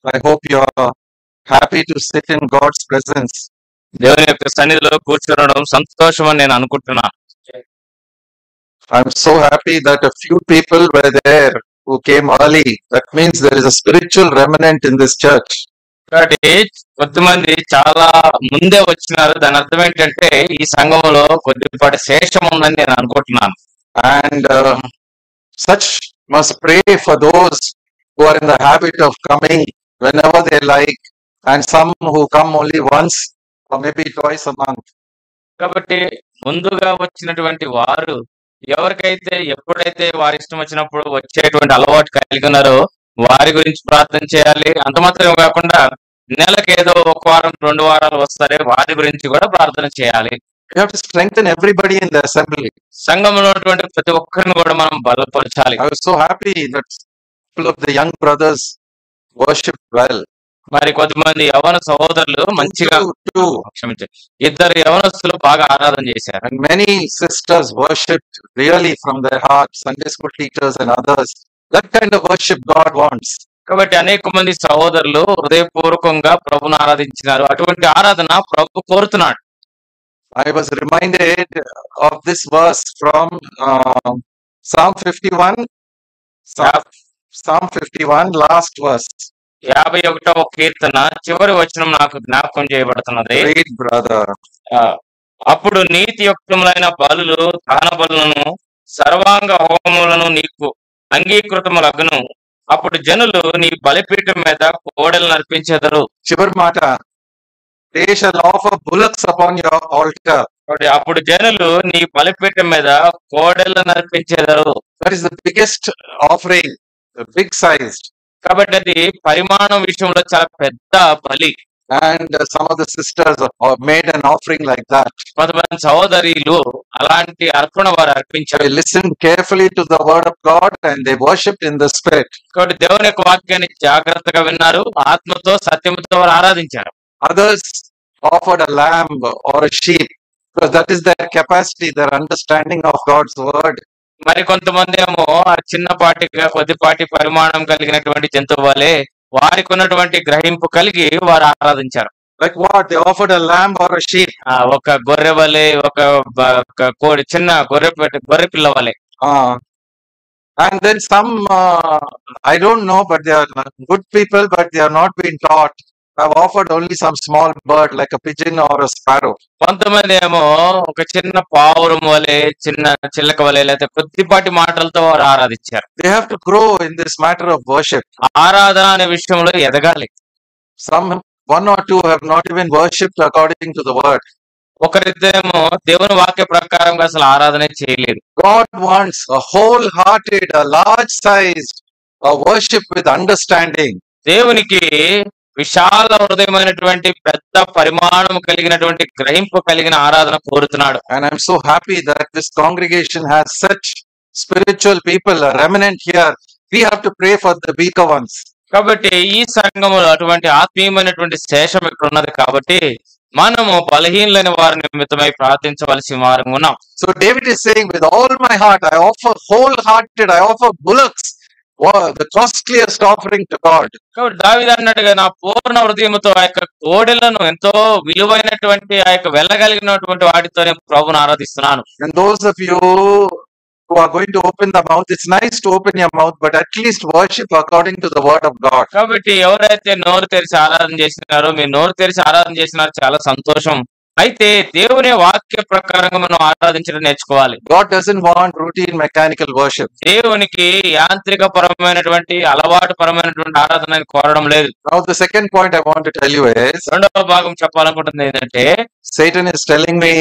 I hope you are happy to sit in God's presence. దేవుని యొక్క సన్నిధిలో కూర్చునడం సంతోషం అని నేను అనుకుంటున్నాను I'm so happy that a few people were there who came early. That means there is a spiritual remnant in this church. కాబట్టి కొద్దిమంది చాలా ముందే వచ్చినారు దాని అర్థం ఏంటంటే ఈ సంఘంలో కొద్దిపాటి శేషం ఉందని నేను అనుకుంటున్నాను And uh, such must pray for those who are in the habit of coming whenever they like, and some who come only once or maybe twice a month. కాబట్టి ముందుగా వచ్చినటువంటి వారు ఎవరికైతే ఎప్పుడైతే వారి ఇష్టం వచ్చినప్పుడు వచ్చేటువంటి అలవాటు కలిగి ఉన్నారో వారి గురించి ప్రార్థన చేయాలి అంత మాత్రమే కాకుండా నెలకు ఏదో ఒక వారం రెండు వారాలు వస్తారే వారి గురించి కూడా ప్రార్థన చేయాలి You have to strengthen everybody in the assembly. సంఘంలో ఉన్నటువంటి ప్రతి ఒక్కరిని కూడా మనం బలపరచాలి I was so happy that people of the young brothers worshiped well. మరి కొద్దిమంది యవన సహోదరులు మంచిగా Two, two. క్షమించండి ఇద్దరు యవనస్తులు బాగా ఆరాధన చేశారు And many sisters worshipped really from their heart, Sunday school teachers and others. That kind of worship God wants. కాబట్టి అనేక మంది సహోదరులు హృదయపూర్వకంగా ప్రభుని ఆరాధించినారు అటువంటి ఆరాధన ప్రభు కోరుతున్నాడు I was reminded of this verse from uh, Psalm 51. Psalm, Psalm 51, last verse. యాభై ఒకటవ కీర్తన చివరి వచనం నాకు జ్ఞాపకం చేయబడుతున్నది Read, brother. ఆ, అప్పుడు నీతి యుక్తములైన బలులు దహన బలులను సర్వాంగ హోమములను నీకు అంగీకృతములగును అప్పుడు జనులు నీ బలిపీఠం మీద కోడలు నర్పించెదరు చివరి మాట They shall offer bullocks upon your altar. కాబట్టి అప్పుడు జనులు నీ బలిపీఠం మీద కోడెలు నర్పించెదరు That is the biggest offering, the big sized. కాబట్టి అది పరిమాణం విషయంలో చాలా పెద్ద బలి And uh, some of the sisters have made an offering like that. కొంతమంది సహోదరులు అలాంటి అర్పణ వారు అర్పించారు They listened carefully to the word of God and they worshipped in the spirit. కాబట్టి దేవుని యొక్క వాక్యాన్ని జాగ్రత్తగా విన్నారు ఆత్మతో సత్యంతో వారు ఆరాధించారు Others offered a lamb or a sheep because that is their capacity, their understanding of God's word. మరి కొంతమంది ఏమో ఆ చిన్నపాటిగా కొద్దిపాటి పరిమాణం కలిగినటువంటి జంతువు వలె వారికి ఉన్నటువంటి గ్రహింపు కలిగి వారు ఆరాధించారు Like what? They offered a lamb or a sheep. ఆ ఒక గొర్రె వలె ఒక బ- ఒక కోడి చిన్న గొర్రె పెట్టి- గొర్రె పిల్ల వలె Uh, and then some, uh, I don't know, but they are good people, but they are not being taught. Have offered only some small bird like a pigeon or a sparrow. కొంతమంది ఏమో ఒక చిన్న పావురం వలె చిన్న చిల్లక వలె లేకపోతే కొద్దిపాటి మాటలతో వారు ఆరాధించారు They have to grow in this matter of worship. ఆరాధన అనే విషయంలో ఎదగాలి Some, one or two have not even worshipped according to the word. ఒకరిద్దరేమో దేవుని వాక్య ప్రకారంగా అసలు ఆరాధన చేయలేదు God wants a wholehearted, a large sized, a worship with understanding. దేవునికి విశాల హృదయమైనటువంటి పెద్ద పరిమాణం కలిగినటువంటి గ్రహింపు కలిగిన ఆరాధన కోరుతున్నాడు And I'm so happy that this congregation has such spiritual people, a remnant here. We have to pray for the weaker ones. కాబట్టి ఈ సంఘములో అటువంటి ఆత్మీయమైనటువంటి శేషం ఇక్కడ ఉన్నది కాబట్టి మనము బలహీనులైన వారి నిమిత్తమై ప్రార్థించవలసి వారు ఉన్నాం So David is saying, with all my heart, I offer wholehearted, I offer bullocks, wow, the costliest offering to God. కాబట్టి దావిది అన్నట్టుగా నా పూర్ణ హృదయంతో ఆ యొక్క కోడెలను ఎంతో విలువైనటువంటి ఆ యొక్క వెళ్ళగలిగినటువంటి వాటితో నేను ప్రభుని ఆరాధిస్తున్నాను And those of you who are going to open the mouth, it's nice to open your mouth, but at least worship according to the word of God. కాబట్టి ఎవరైతే నోరు తెరిచి ఆరాధన చేసినారో మీరు నోరు తెరిచి ఆరాధన చేసినారో చాలా సంతోషం అయితే దేవుని వాక్య ప్రకారంగా మనం ఆరాధించడం నేర్చుకోవాలి God doesn't want routine mechanical worship. దేవునికి యాంత్రిక పరమైనటువంటి అలవాటు పరమైనటువంటి ఆరాధన ఆయన కోరడం లేదు Now, the second point I want to tell you is రెండవ భాగం చెప్పాలనుకుంటుంది ఏంటంటే Satan is telling me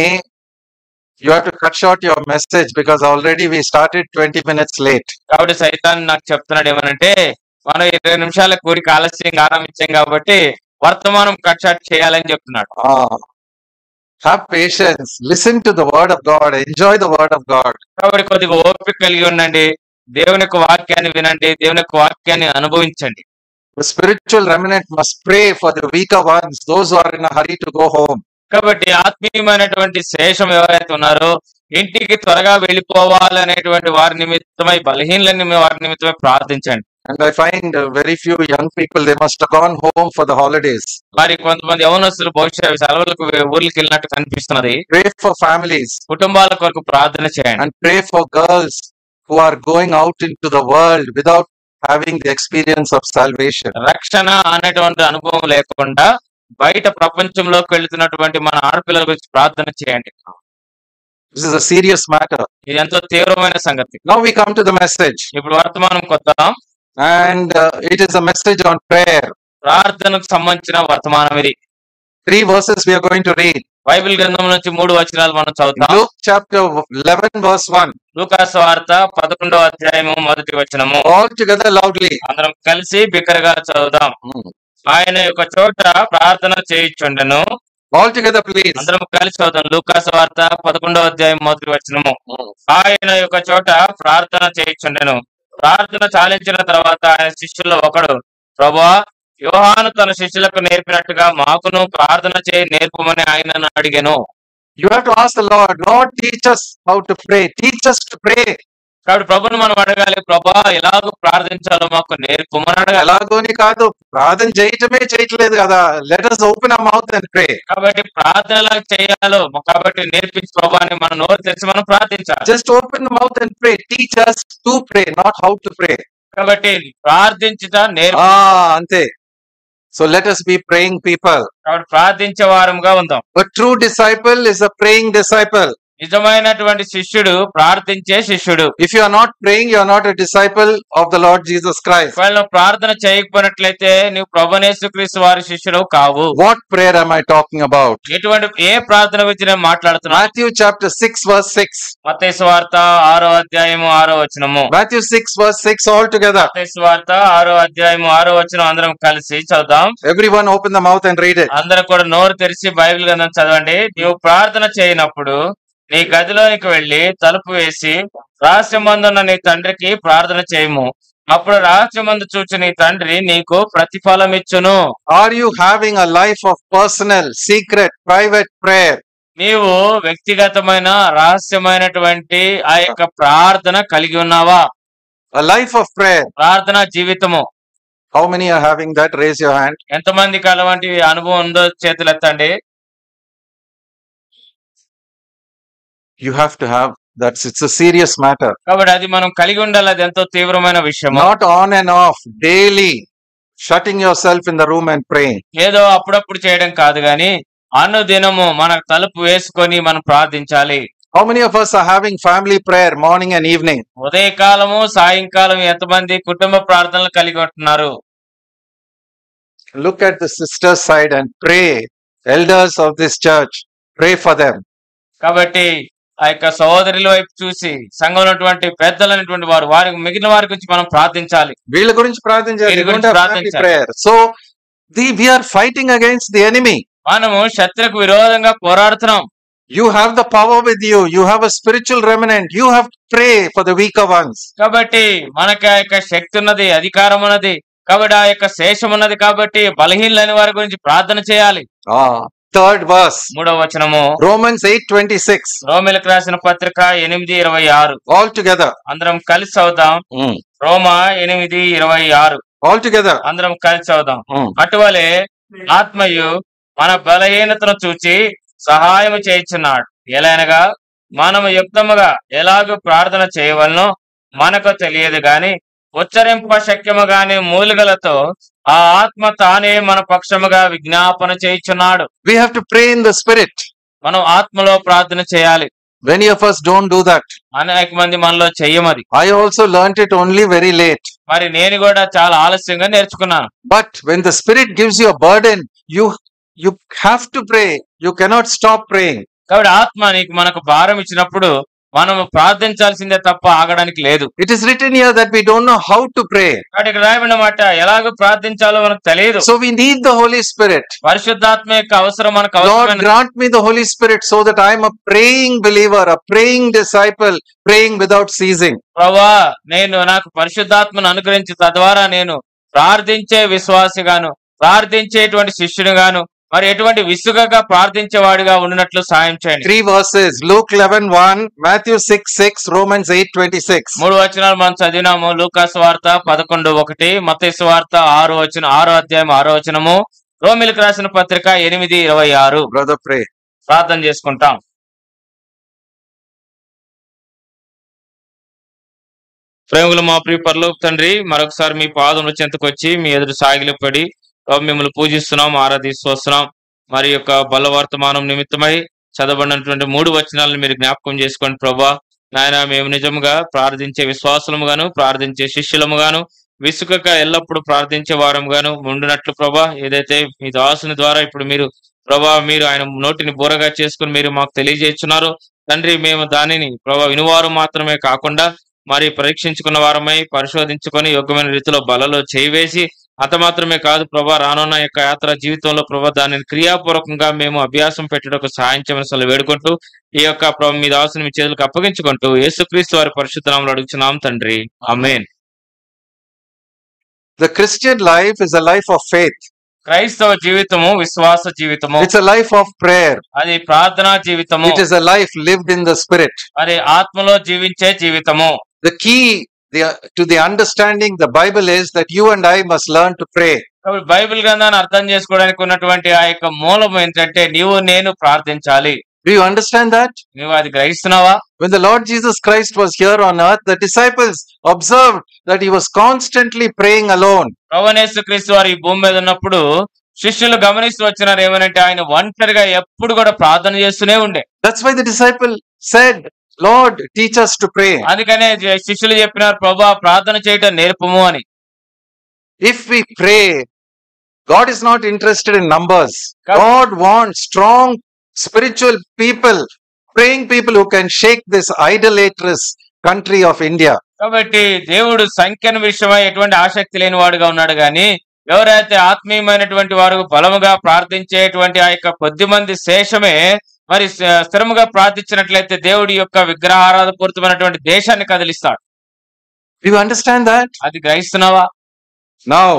you have to cut short your message because already we started 20 minutes late. కాబట్టి సైతాన్ నాకు చెప్తున్నాడు ఏమనంటే మనం ఇరవై నిమిషాల కూరికి ఆలస్యంగా ఆరంభించాం కాబట్టి వర్తమానం కట్ షాట్ చేయాలని చెప్తున్నాడు Ah, have patience, listen to the word of God, enjoy the word of God. కాబట్టి కొద్దిగా ఓపిక కలిగి ఉండండి దేవుని యొక్క వాక్యాన్ని వినండి దేవుని యొక్క వాక్యాన్ని అనుభవించండి The spiritual remnant must pray for the weaker ones, those who are in a hurry to go home. కాబట్టి ఆత్మీయమైనటువంటి శేషం ఎవరైతే ఉన్నారో ఇంటికి త్వరగా వెళ్ళిపోవాలనేటువంటి వారి నిమిత్తమై బలహీనలని వారి నిమిత్తమై ప్రార్థించండి And I find uh, very few young people, they must have gone home for the holidays. మరి కొంతమంది యవనస్తులు బహుశా సెలవులకు ఊర్లకు వెళ్ళినట్టు కనిపిస్తున్నది Pray for families కుటుంబాల కొరకు ప్రార్థన చేయండి and pray for girls who are going out into the world without having the experience of salvation. రక్షణ అనేటువంటి అనుభవం లేకుండా బయట ప్రపంచంలోకి వెళ్తున్నటువంటి మన ఆడపిల్లల గురించి ప్రార్థన చేయండి This is a serious matter. ఇది ఎంతో తీవ్రమైన సంగతి Now we come to the message, ఇప్పుడు వర్తమానం కొత్త and uh, it is a message on prayer. ప్రార్థనకు సంబంధించిన వర్తమానం ఇది Three verses we are going to read. Bible గ్రంథం నుంచి మూడు వచనాలు మనం చదువుతాం Luke chapter 11, verse 1. లూకాసు వార్త పదకొండవ అధ్యాయము మొదటి వచనము All together loudly. అందరం కలిసి బిక్కరగా చదువుదాం Hmm. ఆయన యొక్క చోట ప్రార్థన చేయించుండెను All together, please. అందరం కలిసి చదువుదాం లూకాసు వార్త పదకొండవ అధ్యాయం మొదటి వచనము ఆయన యొక్క చోట ప్రార్థన చేయించుండెను ప్రార్థన చాలించిన తర్వాత ఆయన శిష్యుల్లో ఒకడు ప్రభా యోహాను తన శిష్యులకు నేర్పినట్టుగా మాకును ప్రార్థన చేయి నేర్పమని ఆయనను అడిగాను You have to ask the Lord, Lord, teach us how to pray. Teach us to pray. కాబట్టి ప్రభుని మనం అడగాలి ప్రభా ఎలాగో ప్రార్థించాలో మాకు నేర్పమని అడగాలి ఎలాగోని కాదు ప్రార్థన చేయటమే చేయట్లేదు కదా let us open our mouth and pray కాబట్టి ప్రార్థన ఎలా చేయాలో కాబట్టి నేర్పించి ప్రభాని మన నోరు తెరిచి మనం ప్రార్థించాలి just open the mouth and pray teach us to pray not how to pray కాబట్టి ప్రార్థించుట నేర్పు ఆ అంతే so let us be praying people కాబట్టి ప్రార్థించే వారంగా ఉందాం A true disciple is a praying disciple. నిజమైనటువంటి శిష్యుడు ప్రార్థించే శిష్యుడు If you are not praying, you are not a disciple of the Lord Jesus Christ. ఒకవేళ నువ్వు ప్రార్థన చేయకపోయినట్లయితే నీవు ప్రభునేసుక్రీస్తు వారి శిష్యుడు కావు What prayer am I talking about? ఎటువంటి ఏ ప్రార్థన గురించి నేను మాట్లాడుతున్నా Matthew chapter 6, verse 6. మత్తయి వార్త ఆరో అధ్యాయము ఆరో వచనము Matthew 6, verse 6 all together. మత్తయి వార్త ఆరో అధ్యాయము ఆరో వచనం అందరం కలిసి చదువుదాం Everyone open the mouth and read it. అందరూ కూడా నోరు తెరిచి బైబిల్ గ్రంథం చదవండి నీవు ప్రార్థన చేయనప్పుడు నీ గదిలోనికి వెళ్లి తలుపు వేసి రహస్యమందున్న నీ తండ్రికి ప్రార్థన చేయము అప్పుడు రహస్యమందు చూచి నీ తండ్రి నీకు ప్రతిఫలమిచ్చును Are you having a life of personal, secret, private prayer? నీవు వ్యక్తిగతమైన రహస్యమైనటువంటి ఆ యొక్క ప్రార్థన కలిగి ఉన్నావా A life of prayer. ప్రార్థన జీవితము How many are having that? Raise your hand. ఎంతమందికి అలాంటి అనుభవం ఉందో చేతులు ఎత్తండి You have to have that's it's a serious matter. కాబట్టి అది మనం కలిగి ఉండాలి అది ఎంతో తీవ్రమైన విషయం Not on and off, daily, shutting yourself in the room and praying. ఏదో అప్పుడప్పుడు చేయడం కాదు గాని అనుదినము మన తలుపు వేసుకొని మనం ప్రార్థించాలి How many of us are having family prayer morning and evening? ఉదయకాలము సాయంకాలం ఎంతమంది కుటుంబ ప్రార్థనలు కలిగి ఉంటున్నారు Look at the sister's side and pray. Elders of this church, pray for them. కాబట్టి ఆ యొక్క సహోదరుల వైపు చూసి సంఘంలో ఉన్నటువంటి పెద్దలు అనేటువంటి వారు వారి మిగిలిన వారి గురించి మనం ప్రార్థించాలి వీళ్ళ గురించి ప్రార్థించాలి వీళ్ళ We don't గురించి have family ప్రార్థించాలి. prayer. So the, we are fighting against the enemy. మనము శత్రుకు విరోధంగా పోరాడుతున్నాం You have the power with you. You have a spiritual remnant. You have to pray for the weaker ones. కాబట్టి మనకి ఆ యొక్క శక్తి ఉన్నది అధికారం ఉన్నది కాబట్టి ఆ యొక్క శేషం ఉన్నది కాబట్టి బలహీనలేని వారి గురించి ప్రార్థన చేయాలి Ah, third verse. మూడవ వచనము Romans 8:26. రోమిలకు రాసిన పత్రిక ఎనిమిది ఇరవై ఆరు All together. అందరం కలిసి చదువుదాం Mm. రోమా ఎనిమిది ఇరవై ఆరు All together. అందరం కలిసి చదువుదాం Mm. అటువలే ఆత్మయు మన బలహీనతను చూచి సహాయం చేయించున్నాడు ఎలానగా మనము యుక్తముగా ఎలాగూ ప్రార్థన చేయవలనో మనకు తెలియదు గాని ఉచ్చరింప శక్యము గాని మూలికలతో ఆ ఆత్మ తానే మన పక్షముగా విజ్ఞాపన చేయించున్నాడు We have to pray in the spirit. మనం ఆత్మలో ప్రార్థన చేయాలి Many of us don't do that. అనేక మంది మనలో చెయ్యమది I also learnt it only very late. మరి నేను కూడా చాలా ఆలస్యంగా నేర్చుకున్నాను But when the Spirit gives you a burden, you you have to pray. You cannot stop praying. కాబట్టి ఆత్మ నీకు మనకు భారం ఇచ్చినప్పుడు మనము ప్రార్థించాల్సిందే తప్ప ఆగడానికి లేదు It is written here that we don't know how to pray. కాబట్టి ఇక్కడ రాయబడిన మాట ఎలాగో ప్రార్థించాలో మనకు తెలియదు So we need the Holy Spirit. పరిశుద్ధాత్మ యొక్క అవసరం మనకు Lord, అవసరమైన grant me the Holy Spirit so that I am a praying believer, a praying disciple, praying without ceasing. ప్రభా నేను నాకు పరిశుద్ధాత్మను అనుగ్రహించి తద్వారా నేను ప్రార్థించే విశ్వాసిగాను ప్రార్థించేటువంటి శిష్యునిగాను మరి ఎటువంటి విసుగగా ప్రార్థించేవాడిగా ఉండినట్లు సాయం చేయండి Three verses Luke 11 1, Matthew 6 6, Romans 8 26. మూడు వచనాలు మనం చదివినాము లూకాస్ వార్త పదకొండు ఒకటి మతేసు వార్త ఆరు వచన ఆరో అధ్యాయం ఆరో వచనము రోమిలకు రాసిన పత్రిక ఎనిమిది ఇరవై ఆరు Brother, pray. ప్రార్థన చేసుకుంటాం ప్రేమలు మా ప్రియ పరలోక తండ్రి మరొకసారి మీ పాదముల చెంతకు వచ్చి మీ ఎదురు సాగిలి పడి ప్రభు మిమ్మల్ని పూజిస్తున్నాం ఆరాధిస్తూ వస్తున్నాం మరి యొక్క బలవర్తమానం నిమిత్తమై చదవబడినటువంటి మూడు వచనాలను మీరు జ్ఞాపకం చేసుకోండి ప్రభా నాయన మేము నిజముగా ప్రార్థించే విశ్వాసులముగాను ప్రార్థించే శిష్యులముగాను విసుకక ఎల్లప్పుడూ ప్రార్థించే వారముగాను ఉండినట్లు ప్రభా ఏదైతే మీ దాసుని ద్వారా ఇప్పుడు మీరు ప్రభా మీరు ఆయన నోటిని బూరగా చేసుకుని మీరు మాకు తెలియజేస్తున్నారు తండ్రి మేము దానిని ప్రభా వినువారు మాత్రమే కాకుండా మరి పరీక్షించుకున్న వారమై పరిశోధించుకొని యోగ్యమైన రీతిలో బలలో చేయివేసి అంత మాత్రమే కాదు ప్రభా రానున్న యొక్క యాత్ర జీవితంలో ప్రభా దానిని క్రియాపూర్వకంగా మేము అభ్యాసం పెట్టడానికి సహాయం చేయమని అసలు వేడుకుంటూ ఈ యొక్క ప్రభు మీ దాసుని మీ చేతులకు అప్పగించుకుంటూ యేసుక్రీస్తు వారి పరిశుద్ధనామలు అడుగుతున్నాం తండ్రి అమేన్ The Christian life is a life of faith. క్రైస్తవ జీవితము విశ్వాస జీవితము It's a life of prayer. అది ప్రార్థనా జీవితము It is a life lived in the Spirit. మరి ఆత్మలో జీవించే జీవితము The key the, to the understanding the Bible is that you and I must learn to pray. కాబట్టి బైబిల్ గ్రంథాన్ని అర్థం చేసుకోవడానికి ఉన్నటువంటి ఆ యొక్క మూలం ఏంటంటే నీవు నేను ప్రార్థించాలి Do you understand that? నువ్వు అది గ్రహిస్తున్నావా When the Lord Jesus Christ was here on earth, the disciples observed that he was constantly praying alone. ప్రవణేశ్వ క్రీస్తు వారు ఈ భూమి మీద ఉన్నప్పుడు శిష్యులు గమనిస్తూ వచ్చినారు ఏమనంటే ఆయన ఒంటరిగా ఎప్పుడు కూడా ప్రార్థన చేస్తూనే ఉండే That's why the disciple said, Lord, teach us to pray. అందుకనే జ- శిష్యులు చెప్పినారు ప్రభా ప్రార్థన చేయటం నేర్పము అని If we pray, God is not interested in numbers. God- God wants strong spiritual people, praying people who can shake this idolatrous country of India. కాబట్టి దేవుడు సంఖ్యను విషయమై ఎటువంటి ఆసక్తి లేని వాడుగా ఉన్నాడు గాని ఎవరైతే ఆత్మీయమైనటువంటి వారు బలముగా ప్రార్థించేటువంటి ఆ యొక్క కొద్ది మంది శేషమే మరి స్థ- స్థిరముగా ప్రార్థించినట్లయితే దేవుడి యొక్క విగ్రహారాధపూరితమైనటువంటి దేశాన్ని కదిలిస్తాడు Do you understand that? అది గ్రహిస్తున్నావా Now,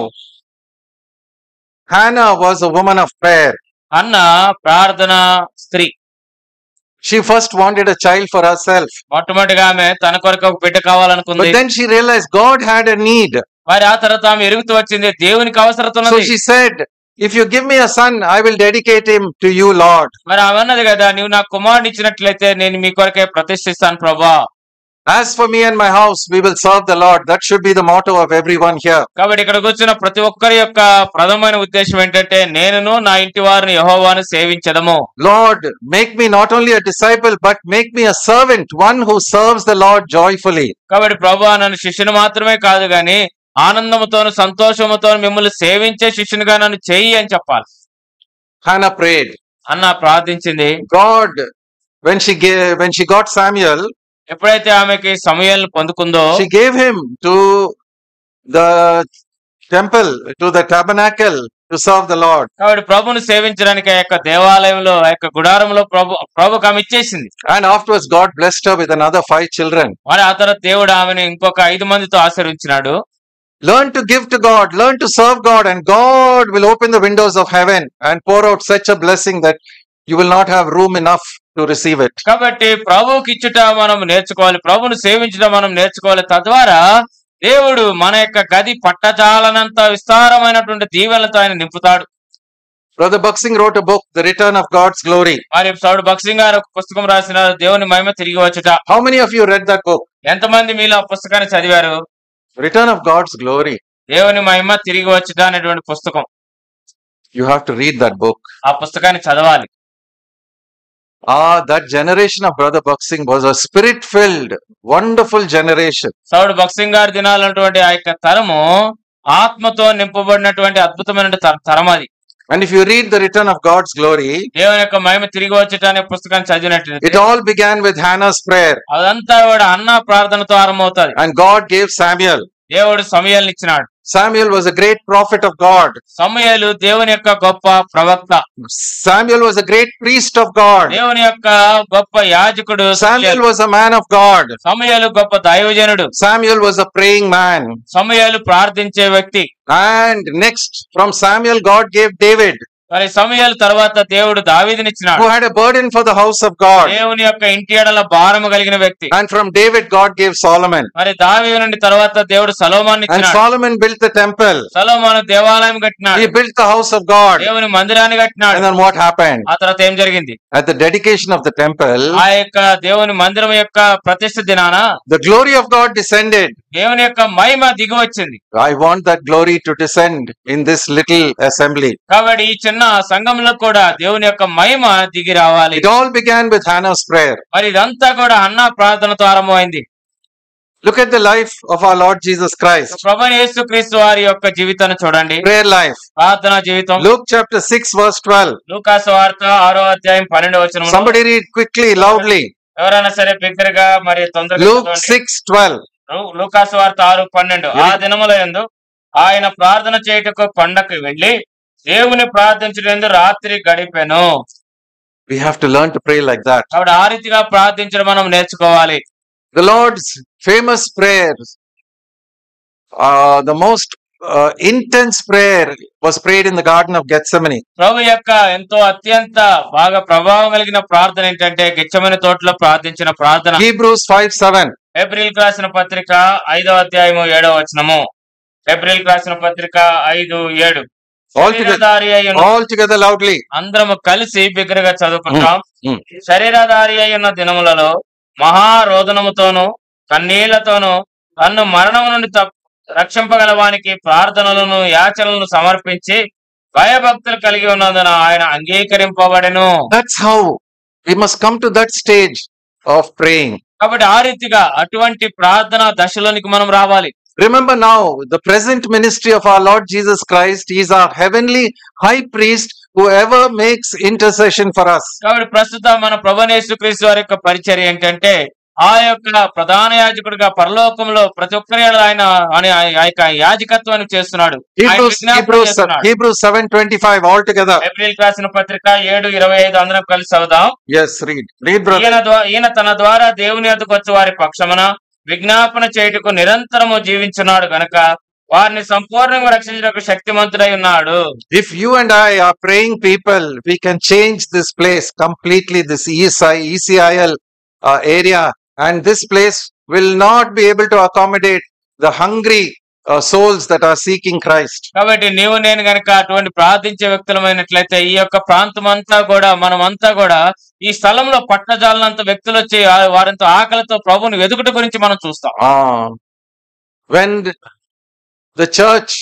Hannah was a woman of prayer. అన్న ప్రార్థన స్త్రీ She first wanted a child for herself. మొట్టమొదటిగా ఆమె తన కొరకు ఒక బిడ్డ కావాలనుకుంది But then she realized God had a need. మరి ఆ తర్వాత ఆమె ఎరుగుతూ వచ్చింది దేవునికి అవసరత So ఉన్నది she said, If you give me a son, I will dedicate him to you, Lord. మరి ఆమె అన్నది కదా నీవు నాకు కుమారుని ఇచ్చినట్లయితే నేను మీ కొరకే ప్రతిష్ఠిస్తాను ప్రభా As for me and my house, we will serve the Lord. That should be the motto of everyone here. కాబట్టి ఇక్కడ కూర్చున్న ప్రతి ఒక్కరి యొక్క ప్రథమైన ఉద్దేశం ఏంటంటే నేనును నా ఇంటి వారిని యహోవాను సేవించడము Lord, make me not only a disciple, but make me a servant, one who serves the Lord joyfully. కాబట్టి ప్రభు నన్ను శిష్యుని మాత్రమే కాదు గాని ఆనందముతోను సంతోషముతోను మిమ్మల్ని సేవించే శిష్యునిగా నన్ను చెయ్యి అని చెప్పాలి Hannah prayed. అన్న ప్రార్థించింది God, when she gave, when she got Samuel, ఎప్పుడైతే ఆమెకి సమయాలను పొందుకుందో she gave him to the temple, to the tabernacle to serve the Lord. కాబట్టి ప్రభుని సేవించడానికి ఆ యొక్క దేవాలయంలో ఆ యొక్క గుడారంలో ప్రభు ప్రభుకు ఆమె ఇచ్చేసింది And afterwards, God blessed her with another five children. మరి ఆ తర్వాత దేవుడు ఆమెను ఇంకొక ఐదు మందితో ఆశీర్వించినాడు Learn to give to God, learn to serve God, and God will open the windows of heaven and pour out such a blessing that you will not have room enough to receive it. కాబట్టి ప్రభువుకి ఇచ్చుట మనం నేర్చుకోవాలి ప్రభువును సేవించడం మనం నేర్చుకోవాలి తద్వారా దేవుడు మన యొక్క గది పట్టజాలనంత విస్తారమైనటువంటి దీవెనలతో ఆయన నింపుతాడు Brother Buxing wrote a book, The Return of God's Glory. మరి సౌడు భక్సింగ్ గారు ఒక పుస్తకం రాసిన దేవుని మహిమ తిరిగి వచ్చుట How many of you read that book? ఎంతమంది మీలో ఆ పుస్తకాన్ని చదివారు Return of God's Glory. దేవుని మహిమ తిరిగి వచ్చుట అనేటువంటి పుస్తకం You have to read that book. ఆ పుస్తకాన్ని చదవాలి Ah, that generation of Brother Buxing was a spirit filled, wonderful generation. సౌడు భక్సింగ్ గారు దినాలన్నటువంటి ఆ యొక్క తరము ఆత్మతో నింపబడినటువంటి అద్భుతమైన తర- తరం అది And if you read The Return of God's Glory, దేవుని యొక్క మహిమ తిరిగి వచ్చుట అనే పుస్తకాన్ని చదివినట్లయితే it all began with Hannah's prayer. అదంతా కూడా అన్న ప్రార్థనతో ఆరంభమవుతుంది And God gave Samuel. దేవుడు సమయాలను ఇచ్చినాడు Samuel was a great prophet of God. సమయాలు దేవుని యొక్క గొప్ప ప్రవక్త Samuel was a great priest of God. దేవుని యొక్క గొప్ప యాజకుడు Samuel was a man of God. సమయాలు గొప్ప దైవజనుడు Samuel was a praying man. సమయాలు ప్రార్థించే వ్యక్తి And next, from Samuel, God gave David. మరి సమయాల తర్వాత దేవుడు దావీదునిచ్చినాడు who had a burden for the house of God. దేవుని యొక్క ఇంటి ఎడల భారము కలిగిన వ్యక్తి And from David, God gave Solomon. మరి దావీదు నుండి తర్వాత దేవుడు సలోమాన్ని And ఇచ్చినాడు Solomon built the temple. సలోమాను దేవాలయం కట్టినాడు He built the house of God. దేవుని మందిరాన్ని కట్టినాడు And then what happened? ఆ తర్వాత ఏం జరిగింది At the dedication of the temple, ఆ యొక్క దేవుని మందిరం యొక్క ప్రతిష్ఠ దినాన the glory of God descended. దేవుని యొక్క మహిమ దిగి వచ్చింది I want that glory to descend in this little assembly. కాబట్టి ఈ చిన్న సంఘంలో కూడా దేవుని యొక్క మహిమ దిగి రావాలి It all began with Hannah's prayer. మరి ఇదంతా కూడా అన్న ప్రార్థనతో ఆరంభమైంది Look at the life of our Lord Jesus Christ. ప్రభు యేసు క్రీస్తు వారి యొక్క జీవితాన్ని చూడండి Prayer life. ప్రార్థన జీవితం Luke chapter 6, verse 12. లూకాసు వార్త ఆరో అధ్యాయం పన్నెండు వచ్చిన Somebody read quickly, loudly. ఎవరైనా సరే బిగ్గరగా మరి తొందరగా Luke చదవండి. 6, 12. లూ- లూకాసు వార్త ఆరు పన్నెండు ఆ దినముల యందు ఆయన ప్రార్థన చేయుటకు కొండకు వెళ్లి దేవుని ప్రార్థించడం రాత్రి గడిపెను We have to learn to pray like that. కాబట్టి ఆ రీతిగా ప్రార్థించడం మనం నేర్చుకోవాలి The Lord's famous prayers, uh, the most uh, intense prayer was prayed in the Garden of Gethsemane. ప్రభు యొక్క ఎంతో అత్యంత బాగా ప్రభావం కలిగిన ప్రార్థన ఏంటంటే గెచ్చమని తోటలో ప్రార్థించిన ప్రార్థన Hebrews 5 7. ఏప్రిల్ రాసిన పత్రిక ఐదవ అధ్యాయము ఏడవ వచనము ఏప్రిల్ రాసిన పత్రిక ఐదు ఏడు All together, శరీరధారి అయి ఉన్న all together loudly. అందరము కలిసి బిగ్గరగా చదువుకుంటాం ఉమ్. శరీరధారి అయి ఉన్న దినములలో మహారోదనముతోను కన్నీళ్లతోను తన్ను మరణం నుండి తప్- రక్షింపగలవానికి ప్రార్థనలను యాచనలను సమర్పించి భయభక్తులు కలిగి ఉన్నందున ఆయన అంగీకరింపబడెను That's how we must come to that stage of praying. కాబట్టి ఆ రీతిగా అటువంటి ప్రార్థన దశలోనికి మనం రావాలి Remember now, the present ministry of our Lord Jesus Christ, He is our heavenly high priest who ever makes intercession for us. కాబట్టి ప్రస్తుతం మన ప్రభనేసు క్రీస్తు వారి యొక్క పరిచర్య ఏంటంటే ఆ యొక్క ప్రధాన యాజకుడిగా పరలోకంలో ప్రతి ఒక్కరి ఎడల ఆయన ఆయన ఆ యొక్క యాజకత్వాన్ని చేస్తున్నాడు ఆయన Hebrews, విజ్ఞాపన Hebrews, చేస్తున్నాడు. Hebrews 7:25 all together. ఏప్రిల్ రాసిన పత్రిక ఏడు ఇరవై ఐదు అందరం కలిసి చదువుదాం Yes, read. Read, brother. ఈయన ద్వా- ఈయన తన ద్వారా దేవుని ఎదుకు వచ్చి వారి పక్షమున విజ్ఞాపన చేయుటకు నిరంతరము జీవించున్నాడు గనుక వారిని సంపూర్ణంగా రక్షించడానికి శక్తిమంతుడై ఉన్నాడు If you and I are praying people, we can change this place completely, this ESI, ECIL uh, area, and this place will not be able to accommodate the hungry uh, souls that are seeking Christ. కాబట్టి నీవు నేను గనక అటువంటి ప్రార్థించే వ్యక్తులమైనట్లయితే ఈ యొక్క ప్రాంతం అంతా కూడా మనం అంతా కూడా ఈ స్థలంలో పట్టజాలనంత వ్యక్తులు వచ్చి ఆ- వారంతో ఆకలితో ప్రభుని వెదుకుట గురించి మనం చూస్తాం Ah, when the church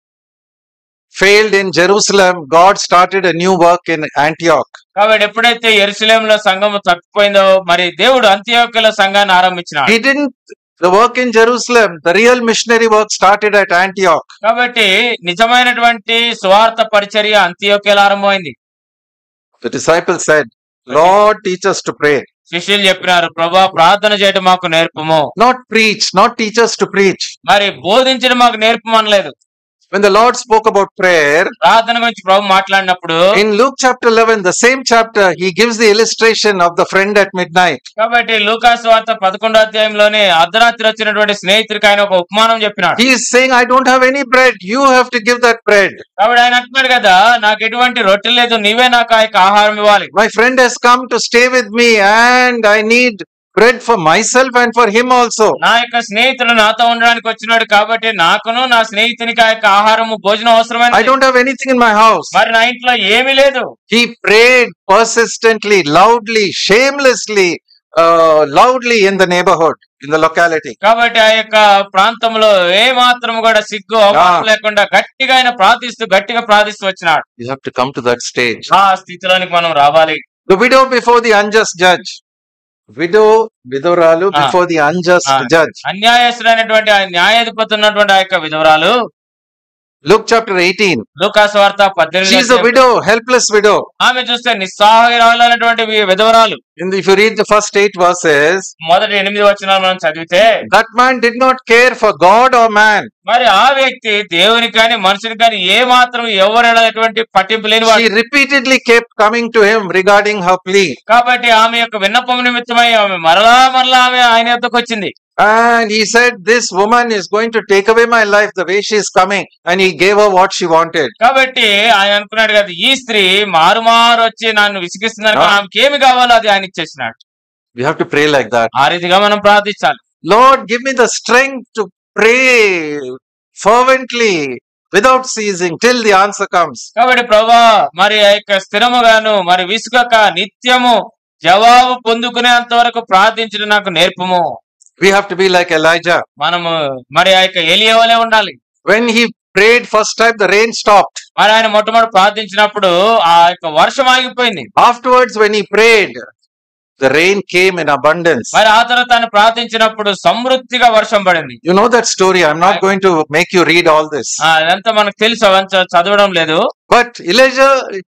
failed in Jerusalem, God started a new work in Antioch. కాబట్టి ఎప్పుడైతే ఎరుసలేంలో సంఘం తప్పిపోయిందో మరి దేవుడు అంత్యోక్యలో సంఘాన్ని ఆరంభించినాడు He didn't, the work in Jerusalem, the real missionary work started at Antioch. కాబట్టి నిజమైనటువంటి స్వార్థ పరిచర్య అంత్యోక్యలో ఆరంభమైంది The disciples said, Lord, teach us to pray. శిష్యులు చెప్పినారు ప్రభా ప్రార్థన చేయడం మాకు నేర్పము Not preach, not teach us to preach. మరి బోధించడం మాకు నేర్పమనలేదు When the Lord spoke about prayer, ప్రార్థన గురించి ప్రభు మాట్లాడినప్పుడు in Luke chapter 11, the same chapter, he gives the illustration of the friend at midnight. కాబట్టి లూకాసు వార్త పదకొండో అధ్యాయంలోనే అర్ధరాత్రి వచ్చినటువంటి స్నేహితుడికి ఆయన ఒక ఉపమానం చెప్పినాడు He is saying, I don't have any bread. You have to give that bread. కాబట్టి ఆయన అంటున్నాడు కదా నాకు ఎటువంటి రొట్టె లేదు నీవే నాకు ఆ యొక్క ఆహారం ఇవ్వాలి My friend has come to stay with me and I need bread for myself and for him also. నా యొక్క స్నేహితుడు నాతో ఉండడానికి వచ్చినాడు కాబట్టి నాకును నా స్నేహితునికి ఆ యొక్క ఆహారము భోజనం I అవసరమైన don't have anything in my house. మరి నా ఇంట్లో ఏమీ లేదు He prayed persistently, loudly, shamelessly, uh, loudly in the neighborhood, in the locality. కాబట్టి ఆ యొక్క ప్రాంతంలో ఏ మాత్రం కూడా సిగ్గు అవమానం లేకుండా గట్టిగా ఆయన ప్రార్థిస్తూ గట్టిగా ప్రార్థిస్తూ వచ్చినాడు You have to come to that stage. ఆ స్థితిలోనికి మనం రావాలి The widow before the unjust judge. Widow, vidoralu Ah. before the unjust Ah. judge. అన్యాయస్తుడైనటువంటి ఆ న్యాయాధిపతి ఉన్నటువంటి ఆ యొక్క విధవరాలు Luke chapter 18. లూకాసు వార్త She is a పద్దెనిమిది widow, helpless widow. ఆమె చూస్తే నిస్సహాయురాలైనటువంటి వి- విధవరాలు And if you read the first eight verses, మొదటి ఎనిమిది వచనాలు మనం చదివితే that man did not care for God or man. మరి ఆ వ్యక్తి దేవుని కానీ మనుషుని కానీ ఏ మాత్రం ఎవరైనటువంటి పట్టింపు లేని She repeatedly kept coming to him regarding her plea. కాబట్టి ఆమె యొక్క విన్నపం నిమిత్తమై ఆమె మరలా మరలా ఆమె ఆయన యొద్దకు వచ్చింది And he said, This woman is going to take away my life the way she is coming. And he gave her what she wanted. కాబట్టి ఆయన అనుకున్నాడు కదా ఈ స్త్రీ మారుమారు వచ్చి నన్ను విసిగిస్తుందని ఆ. ఆమెకి ఏమి కావాలో అది ఆయన ఇచ్చేసినాడు We have to pray like that. ఆ రీతిగా మనం ప్రార్థించాలి Lord, give me the strength to pray fervently without ceasing till the answer comes. కాబట్టి ప్రభా మరి ఆ యొక్క స్థిరముగాను మరి విసుగక నిత్యము జవాబు పొందుకునేంత వరకు ప్రార్థించడం నాకు నేర్పము We have to be like Elijah. మనము మరి ఆ యొక్క ఎలియవలే ఉండాలి When he prayed first time, the rain stopped. మరి ఆయన మొట్టమొదటి ప్రార్థించినప్పుడు ఆ యొక్క వర్షం ఆగిపోయింది Afterwards, when he prayed, the rain came in abundance. మరి ఆ తర్వాత ఆయన ప్రార్థించినప్పుడు సమృద్ధిగా వర్షం పడింది You know that story. I'm not going to make you read all this. ఆ, అదంతా మనకు తెలుసు అవంతా చదవడం లేదు But Elijah,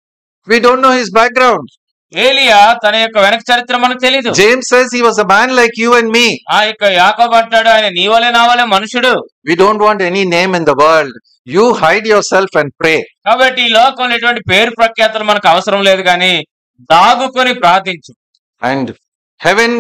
we don't know his background. ఏలియా తన యొక్క వెనక చరిత్ర మనకు తెలీదు James says he was a man like you and me. ఆ యొక్క యాకోబు అంటాడు ఆయన నీ వలే నా వలే మనుషుడు We don't want any name in the world. You hide yourself and pray. కాబట్టి ఈ లోకంలో ఎటువంటి పేరు ప్రఖ్యాతలు మనకు అవసరం లేదు కానీ దాగుకొని ప్రార్థించు And heaven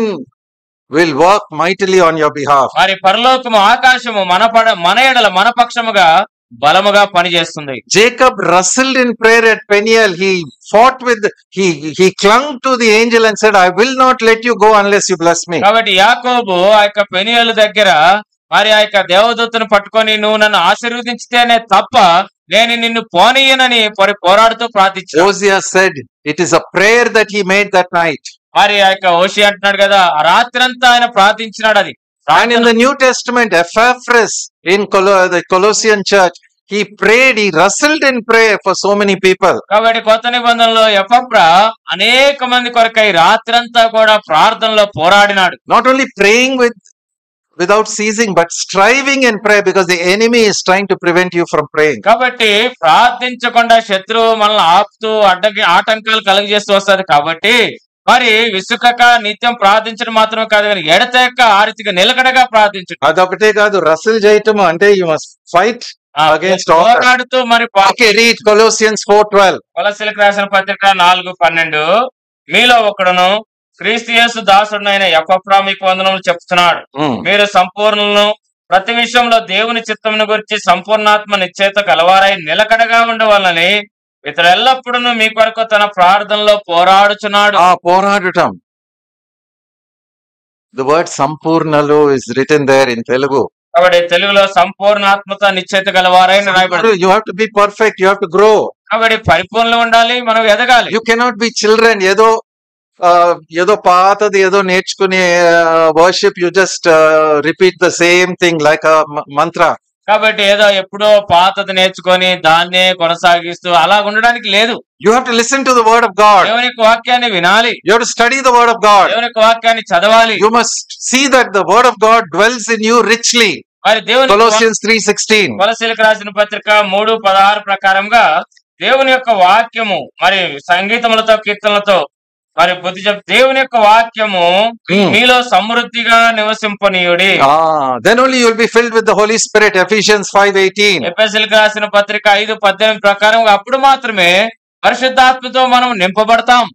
will work mightily on your behalf. మరి పరలోకము ఆకాశము మన పడ మన ఎడల మన పక్షముగా బలముగా పనిచేస్తుంది Jacob wrestled in prayer at Peniel. He fought with, he, he clung to the angel and said, I will not let you go unless you bless me. కాబట్టి యాకోబు ఆ యొక్క పెనియలు దగ్గర మరి ఆ యొక్క దేవదూతను పట్టుకొని నువ్వు నన్ను ఆశీర్వదించితేనే తప్ప నేను నిన్ను పోనీయనని పరి పోరాడుతూ ప్రార్థించాను Hosea said, it is a prayer that he made that night. మరి ఆ యొక్క ఓషి అంటున్నాడు కదా ఆ రాత్రంతా ఆయన ప్రార్థించినాడు అది And in the New Testament, Epaphras in Colo- the Colossian church, he prayed, he wrestled in prayer for so many people. కాబట్టి కొత్త నిబంధనలో ఎఫప్ర అనేక మంది కొరకై రాత్రంతా కూడా ప్రార్థనలో పోరాడినాడు Not only praying with without ceasing, but striving in prayer because the enemy is trying to prevent you from praying. కాబట్టి ప్రార్థించకుండా శత్రువు మనల్ని ఆపుతూ అడ్డకి ఆటంకాలు కలుగజేస్తూ వస్తుంది కాబట్టి మరి విసుకక నిత్యం ప్రార్థించడం మాత్రమే కాదు కానీ ఎడతెక్క ఆ రీతిగా నిలకడగా ప్రార్థించడం అదొకటే కాదు రసల్ చేయటం అంటే you must fight ah, Against all. పోరాడుతూ మరి okay read Colossians four twelve కొలసీలకు రాసిన పత్రిక నాలుగు పన్నెండు మీలో ఒకడును క్రీస్తు యేసు దాసుడునైన ఎఫ్రా మీకు వందనములు చెప్తున్నాడు మీరు సంపూర్ణులను ప్రతి విషయంలో దేవుని చిత్తమును గురించి సంపూర్ణాత్మ నిశ్చేత గలవారై నిలకడగా ఉండవాలని ఇతడు ఎల్లప్పుడూ మీ కొరకు తన ప్రార్థనలో పోరాడుచున్నాడు ఆ పోరాడటం ద వర్డ్ సంపూర్ణలు is written there in Telugu కాబట్టి తెలుగులో సంపూర్ణాత్మత నిశ్చేత గలవారై అని రాయబడింది you have to be perfect you have to grow కాబట్టి పరిపూర్ణంగా ఉండాలి మనం ఎదగాలి యు కెనాట్ బి చిల్డ్రన్ ఏదో ఆ, ఏదో పాతది ఏదో నేర్చుకుని worship you just repeat the same thing like mantra కాబట్టి ఏదో ఎప్పుడో పాతది నేర్చుకొని దాన్నే కొనసాగిస్తూ అలా ఉండడానికి లేదు you have to listen to the word of God దేవుని యొక్క వాక్యాన్ని వినాలి you have to study the word of God దేవుని యొక్క వాక్యాన్ని చదవాలి you must see that the word of God dwells in you richly మరి దేవుని యొక్క Colossians 3:16 కొలసీలకు రాసిన పత్రిక మూడు పదహారు ప్రకారంగా దేవుని యొక్క వాక్యము మరి సంగీతములతో కీర్తనలతో మరి బుద్ధి చెప్ దేవుని యొక్క వాక్యము Hmm. మీలో సమృద్ధిగా నివసింపనీయుడి Ah, then only you will be filled with the Holy Spirit. Ephesians 5:18. ఎపిఎస్ఎల్కి రాసిన పత్రిక ఐదు పద్దెనిమిది ప్రకారం అప్పుడు మాత్రమే పరిశుద్ధాత్మతో మనం నింపబడతాం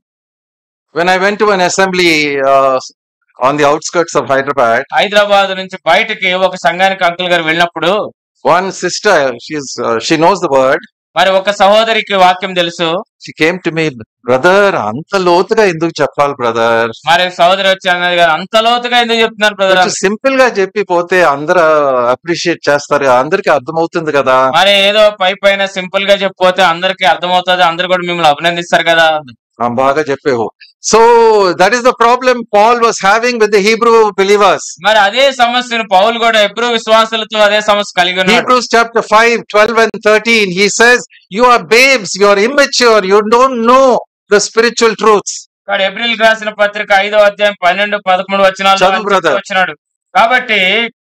When I went to an assembly uh, on the outskirts of Hyderabad, Hyderabad నుంచి బయటికి ఒక సంఘానికి అంకుల్ గారు వెళ్ళినప్పుడు one sister, she's uh, she knows the word. మరి ఒక సహోదరికి వాక్యం తెలుసు She came to me, brother, అంత లోతుగా ఎందుకు చెప్పాలి బ్రదర్ మరి సహోదరి వచ్చి అన్నది కదా అంత లోతుగా ఎందుకు చెప్తున్నారు బ్రదర్ సింపుల్ గా చెప్పి పోతే అందరూ అప్రిషియేట్ చేస్తారు అందరికి అర్థమవుతుంది కదా మరి ఏదో పై పైన సింపుల్ గా చెప్పిపోతే అందరికి అర్థమవుతుంది అందరు కూడా మిమ్మల్ని అభినందిస్తారు కదా ఆ, బాగా చెప్పేవు so that is the problem Paul was having with the Hebrew believers మరి అదే సమస్యను పౌలు కూడా ఎప్పుడు విశ్వాసులతో అదే సమస్య కలిగి ఉన్నాడు Hebrews chapter 5, 12 and 13, he says, You are babes, you are immature, you don't know the spiritual truths. ఇక్కడ ఏప్రిల్ రాసిన పత్రిక ఐదో అధ్యాయం పన్నెండు పదకొండు వచ్చినాలు చదువు, brother. వచ్చినాడు కాబట్టి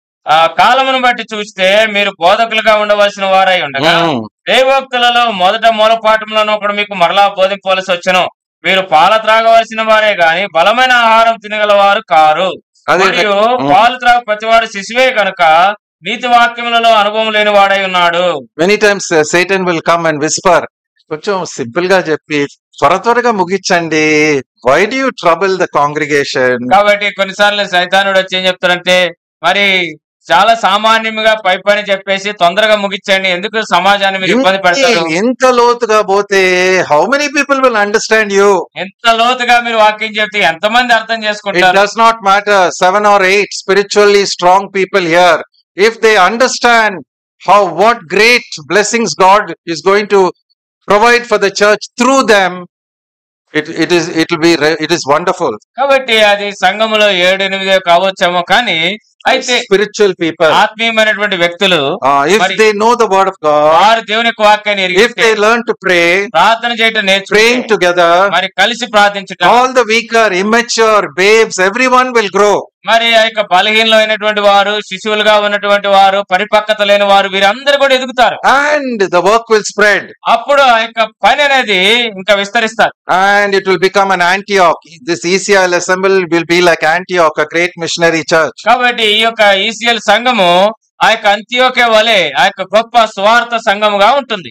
ఆ కాలమును బట్టి చూస్తే మీరు బోధకులుగా ఉండవలసిన వారై ఉండగా Mm. దేవోక్తులలో మొదట మూలపాఠంలోనూ ఒకడు మీకు మరలా బోధింపవలసి వచ్చును మీరు పాల త్రాగవలసిన వారే గాని బలమైన ఆహారం తినగలవారు కారు అదే మరియు Mm. పాలు త్రాగు ప్రతివాడు శిశువే కనుక నీతి వాక్యములలో అనుభవం లేని వాడై ఉన్నాడు Many times uh, Satan will come and whisper, కొంచెం సింపుల్ గా చెప్పి త్వర త్వరగా ముగించండి why do you trouble the congregation కాబట్టి కొన్నిసార్లు సైతానుడు వచ్చి ఏం చెప్తాడంటే మరి చాలా సామాన్యంగా పై పని చెప్పేసి తొందరగా ముగించండి ఎందుకు సమాజాన్ని మీరు ఇబ్బంది పెడతారు ఇంత- ఇంత లోతుగా పోతే how many people will understand you ఎంత లోతుగా మీరు వాక్యం చెప్తే ఎంతమంది అర్థం It చేసుకుంటారు does not matter seven or eight spiritually strong people here. If they understand how what great blessings God is going to provide for the church through them, it, it is it will be re- it is wonderful. కాబట్టి అది సంఘములో ఏడు ఎనిమిది కావచ్చేమో కానీ అయితే Spiritual people, ఆత్మీయమైనటువంటి వ్యక్తులు uh, if మరి- they know the word of God, వారు దేవుని యొక్క వాక్యాన్ని if ఎరిగితే they learn to pray, ప్రార్థన చేయటం నేర్చుకుంటే praying together, మరి కలిసి ప్రార్థించటం all the weaker, immature, babes, everyone will grow. మరి ఆ యొక్క బలహీనమైనటువంటి వారు శిశువులుగా ఉన్నటువంటి వారు పరిపక్వత లేని వారు వీరందరూ కూడా ఎదుగుతారు And the work will spread. అప్పుడు ఆ యొక్క పని అనేది ఇంకా విస్తరిస్తారు and it will become an Antioch. This ECIL assembly will be like Antioch, a great missionary church. కాబట్టి ఈ యొక్క ఈసీఎల్ సంఘము ఆ యొక్క అంత్యోకే వలె ఆ యొక్క గొప్ప స్వార్థ సంఘముగా ఉంటుంది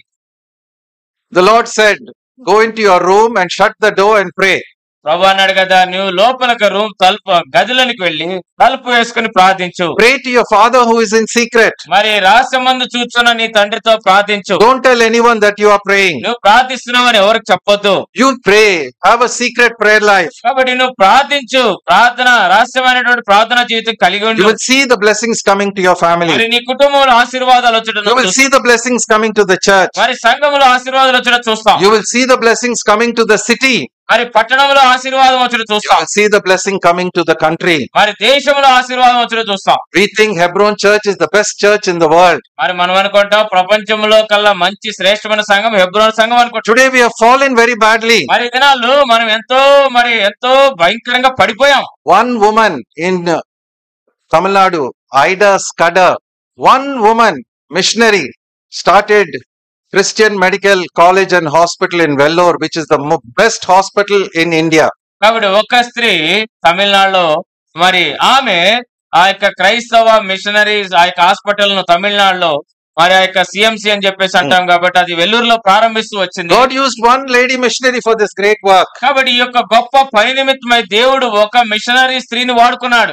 The Lord said, Go into your room and shut the door and pray. ప్రభు అన్నాడు కదా నువ్వు లోపలికి రూమ్ తలుపు గదిలోనికి వెళ్ళి తలుపు వేసుకుని ప్రార్థించు Pray to your Father who is in secret. మరి రహస్యమందు చూచున్న నీ తండ్రితో ప్రార్థించు Don't tell anyone that you are praying. నువ్వు ప్రార్థిస్తున్నావని ఎవరికి చెప్పొద్దు You pray. Have a secret prayer life. కాబట్టి నువ్వు ప్రార్థించు ప్రార్థన రహస్యమైనటువంటి ప్రార్థన జీవితం కలిగి You ఉండు will see the blessings coming to your మరి family. నీ కుటుంబంలో ఆశీర్వాదాలు వచ్చడం You will see the blessings coming to the church. మరి సంఘంలో ఆశీర్వాదాలు వచ్చడం చూస్తాం You will see the blessings coming to the city. మరి పట్టణంలో ఆశీర్వాదం వచ్చడం You చూస్తాం will see the blessing coming to the country. మరి దేశంలో ఆశీర్వాదం వచ్చడం చూస్తాం We think Hebron Church is the best church in the world. మరి మనం అనుకుంటాం ప్రపంచంలో కల్లా మంచి శ్రేష్టమైన సంఘం హెబ్రోన్ సంఘం అనుకుంటాం Today we have fallen very badly. మరి ఈ దినాల్లో మనం ఎంతో మరి ఎంతో భయంకరంగా పడిపోయాం one woman in uh, Tamil Nadu, Ida Skada, one woman missionary started Christian Medical College and Hospital in Vellore, which is the mo- best hospital in India. కాబట్టి ఒక స్త్రీ తమిళనాడులో మరి ఆమె ఆ యొక్క క్రైస్తవ మిషనరీస్ ఆ యొక్క హాస్పిటల్ ను తమిళనాడులో మరి ఆ యొక్క సిఎంసి అని చెప్పేసి అంటాం కాబట్టి అది వెల్లూరులో ప్రారంభిస్తూ వచ్చింది God used one lady missionary for this great work. కాబట్టి ఈ యొక్క గొప్ప పని నిమిత్తమై దేవుడు ఒక మిషనరీ స్త్రీని వాడుకున్నాడు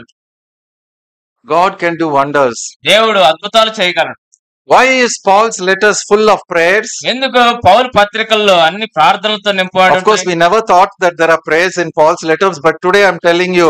God can do wonders. దేవుడు అద్భుతాలు చేయగలడు Why is Paul's letters full of prayers? ఎందుకు పౌరు పత్రికల్లో అన్ని ప్రార్థనలతో నింపాడు Of course, we never thought that there are prayers in Paul's letters, but today I'm telling you,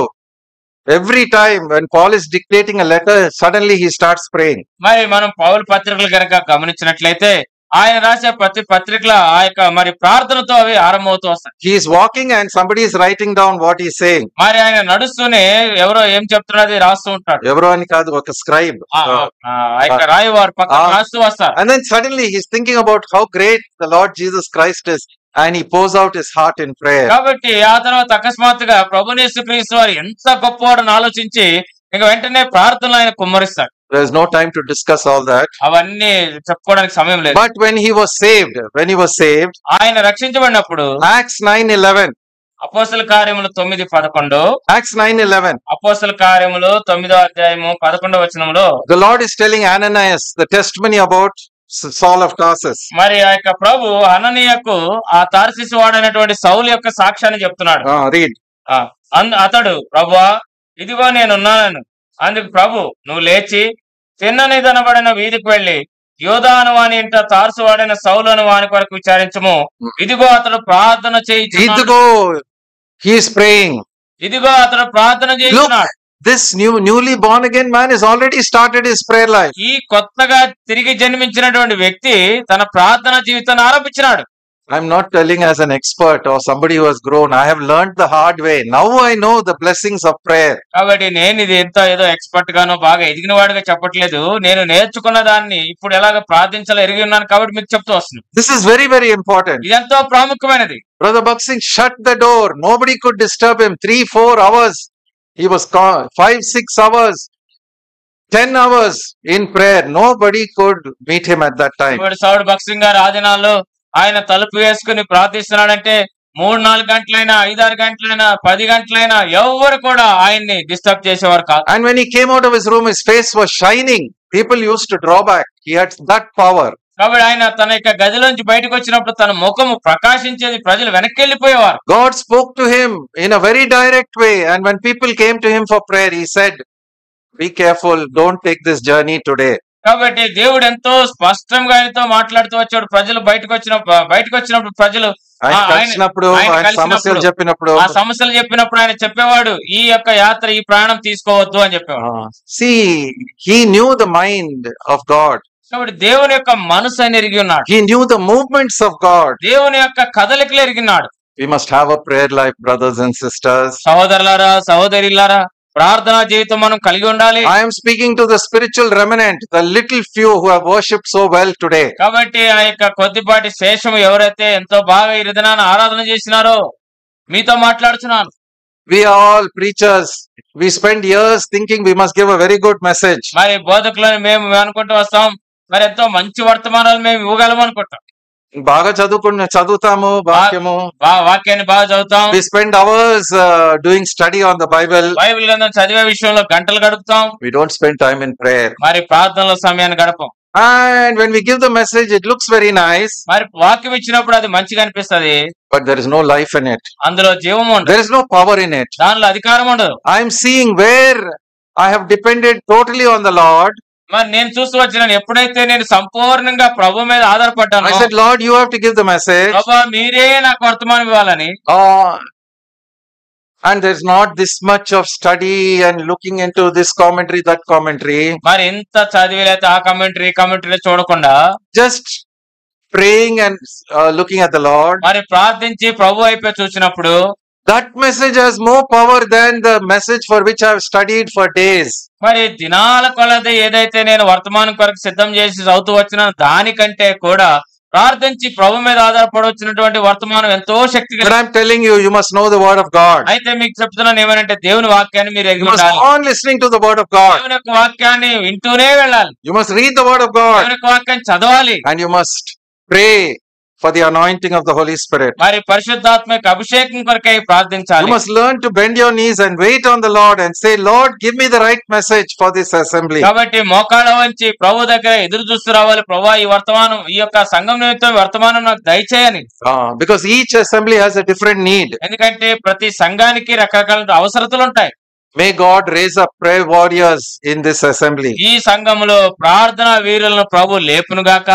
every time when Paul is dictating a letter, suddenly he starts praying. మరి మనం పౌరు పత్రికలు కనుక గమనించినట్లయితే ఆయన రాసే ప్రతి పత్రికల ఆ యొక్క మరి ప్రార్థనతో అవి ఆరంభమవుతూ వస్తాయి He is walking and somebody is writing down what he's saying. మరి ఆయన నడుస్తూనే ఎవరో ఏం చెప్తున్నది రాస్తూ ఉంటాడు ఎవరో అని కాదు ఒక స్క్రైబ్ ఆ ఆ, ఆ యొక్క రాయవారు పక్కన ఆ. రాస్తూ వస్తారు and then suddenly he's thinking about how great the lord jesus christ is and he pours out his heart in prayer కాబట్టి ఆ తర్వాత అకస్మాత్తుగా ప్రభునేసు క్రీస్తు వారు ఎంత గొప్పవాడని ఆలోచించి ఇంక వెంటనే ప్రార్థనలు ఆయన కుమ్మరిస్తాడు there's no time to discuss all that అవన్నీ చెప్పుకోవడానికి సమయం లేదు but when he was saved when he was saved ఆయన రక్షించబడినప్పుడు acts 9 11 అపోసల కార్యములు తొమ్మిది పదకొండు acts 9 11 అపోసల కార్యములు తొమ్మిదో అధ్యాయము పదకొండవ వచనంలో the lord is telling ananias the testimony about S- saul of tarsus మరి ఆ యొక్క ప్రభు అననీయకు ఆ తారసిసి వాడైనటువంటి సౌలు యొక్క సాక్ష్యాన్ని చెప్తున్నాడు uh, read ఆ, అంద- అతడు ప్రభువా ఇదిగో నేనున్నానను అందుకు ప్రభు నువ్వు లేచి తిన్నని దనబడిన వీధికి వెళ్ళి యోధాను వాని ఇంట తారసు వాడిన సౌలను వాని కొరకు విచారించము ఇదిగో అతడు ప్రార్థన చేయి ఇదిగో he is praying ఇదిగో అతడు ప్రార్థన చేస్తున్నాడు this new newly born again man has already started his prayer life ఈ కొత్తగా తిరిగి జన్మించినటువంటి వ్యక్తి తన ప్రార్థన జీవితాన్ని ఆరంభించినాడు I'm not telling as an expert or somebody who has grown. I have learned the hard way. Now I know the blessings of prayer. కాబట్టి నేను ఇది ఎంతో ఏదో ఎక్స్పర్ట్ గానో బాగా ఎదిగిన వాడిగా చెప్పట్లేదు నేను నేర్చుకున్న దాన్ని ఇప్పుడు ఎలాగ ప్రార్థించాలో ఎరిగి ఉన్నాను కాబట్టి మీకు చెప్తూ వస్తున్నాను This is very, very important. ఇది ఎంతో ప్రాముఖ్యమైనది Brother Buxing shut the door. Nobody could disturb him. Three, four hours. He was ca- five, six hours, ten hours in prayer. Nobody could meet him at that time. ఇప్పుడు సౌడ్ బక్సింగ్ గారు ఆ దినాల్లో ఆయన తలుపు వేసుకుని ప్రార్థిస్తున్నాడంటే మూడు నాలుగు గంటలైనా ఐదారు గంటలైనా పది గంటలైనా ఎవరు కూడా ఆయన్ని డిస్టర్బ్ చేసేవారు కాదు And when he came out of his room, his face was shining. People used to draw back. He had that power. కాబట్టి ఆయన తన యొక్క గదిలోంచి బయటకు వచ్చినప్పుడు తన ముఖము ప్రకాశించేది ప్రజలు వెనక్కి వెళ్ళిపోయేవారు God spoke to him in a very direct way. And when people came to him for prayer, he said, be careful. Don't take this journey today. కాబట్టి దేవుడు ఎంతో స్పష్టంగా ఆయనతో మాట్లాడుతూ వచ్చాడు ప్రజలు బయటకు వచ్చిన బయటకు వచ్చినప్పుడు ప్రజలు ఆయన ఆ, ఆయన- కలిసినప్పుడు ఆయన ఆయన సమస్యలు కలిసినప్పుడు చెప్పినప్పుడు ఆ సమస్యలు చెప్పినప్పుడు ఆయన చెప్పేవాడు ఈ యొక్క యాత్ర ఈ ప్రయాణం తీసుకోవద్దు అని చెప్పేవాడు uh, see, he knew the mind of God. కాబట్టి దేవుని యొక్క మనసు ఆయన ఎరిగి ఉన్నాడు He knew the movements of God. దేవుని యొక్క కదలికలు ఎరిగినాడు We must have a prayer life, brothers and sisters. సహోదరులారా సహోదరిలారా ప్రార్థనా జీవితం మనం కలిగి ఉండాలి I am speaking to the spiritual remnant, the little few who have worshipped so well today. కాబట్టి ఆ యొక్క కొద్దిపాటి శేషము ఎవరైతే ఎంతో బాగా ఈ దినాన ఆరాధన చేసినారో మీతో మాట్లాడుతున్నాను We are all preachers. We spend years thinking we must give a very good message. మరి బోధకులను మేము అనుకుంటూ వస్తాం మరి ఎంతో మంచి వర్తమానాలు మేము ఇవ్వగలం అనుకుంటాం బాగా చదువుకున్న చదువుతాము వాక్యము బా వాక్యాన్ని బాగా చదువుతాం we spend hours uh, doing study on the bible Bible గ్రంథం చదివే విషయంలో గంటలు గడుపుతాం we don't spend time in prayer మరి ప్రార్థనలో సమయాన్ని గడపం and when we give the message it looks very nice మరి వాక్యం ఇచ్చినప్పుడు అది మంచిగా అనిపిస్తది but there is no life in it అందులో జీవం ఉండదు there is no power in it దానిలో అధికారం ఉండదు i am seeing where i have depended totally on the lord మరి నేను చూస్తూ వచ్చినాను ఎప్పుడైతే నేను సంపూర్ణంగా ప్రభు మీద ఆధారపడ్డాను i said lord you have to give the message ప్రభా మీరే నాకు వర్తమానం ఇవ్వాలని uh, and there's not this much of study and looking into this commentary that commentary మరి ఇంత చదివి లేకపోతే ఆ కమెంటరీ కమెంటరీ చూడకుండా just praying and uh, looking at the lord మరి ప్రార్థించి ప్రభు అయిపోయి చూసినప్పుడు that message has more power than the message for which i have studied for days మరి దినాల కొలది ఏదైతే నేను వర్తమానం కొరకు సిద్ధం చేసి చదువుతూ వచ్చిన దానికంటే కూడా ప్రార్థించి ప్రభు మీద ఆధారపడి వచ్చినటువంటి వర్తమానం ఎంతో శక్తి but i'm telling you you must know the word of god అయితే మీకు చెప్తున్నాను ఏమనంటే దేవుని వాక్యాన్ని మీరు you ఎరిగి must ఉండాలి go on listening to the word of god దేవుని యొక్క వాక్యాన్ని వింటూనే వెళ్ళాలి you must read the word of god దేవుని యొక్క వాక్యాన్ని చదవాలి and you must pray for the anointing of the holy spirit మరి పరిశుద్ధాత్మ యొక్క అభిషేకం కొరకై you ప్రార్థించాలి must learn to bend your knees and wait on the lord and say lord give me the right message for this assembly కాబట్టి మోకాళ్ళ వంచి ప్రభు దగ్గర ఎదురు చూస్తూ రావాలి ప్రభా ఈ వర్తమానం ఈ యొక్క సంఘం నిమిత్తం ఈ వర్తమానం నాకు దయచేయని Uh, because each assembly has a different need ఎందుకంటే ప్రతి సంఘానికి రకరకాల అవసరతలు ఉంటాయి may god raise up prayer warriors in this assembly ఈ సంఘములో ప్రార్థన వీరులను ప్రభు లేపునుగాక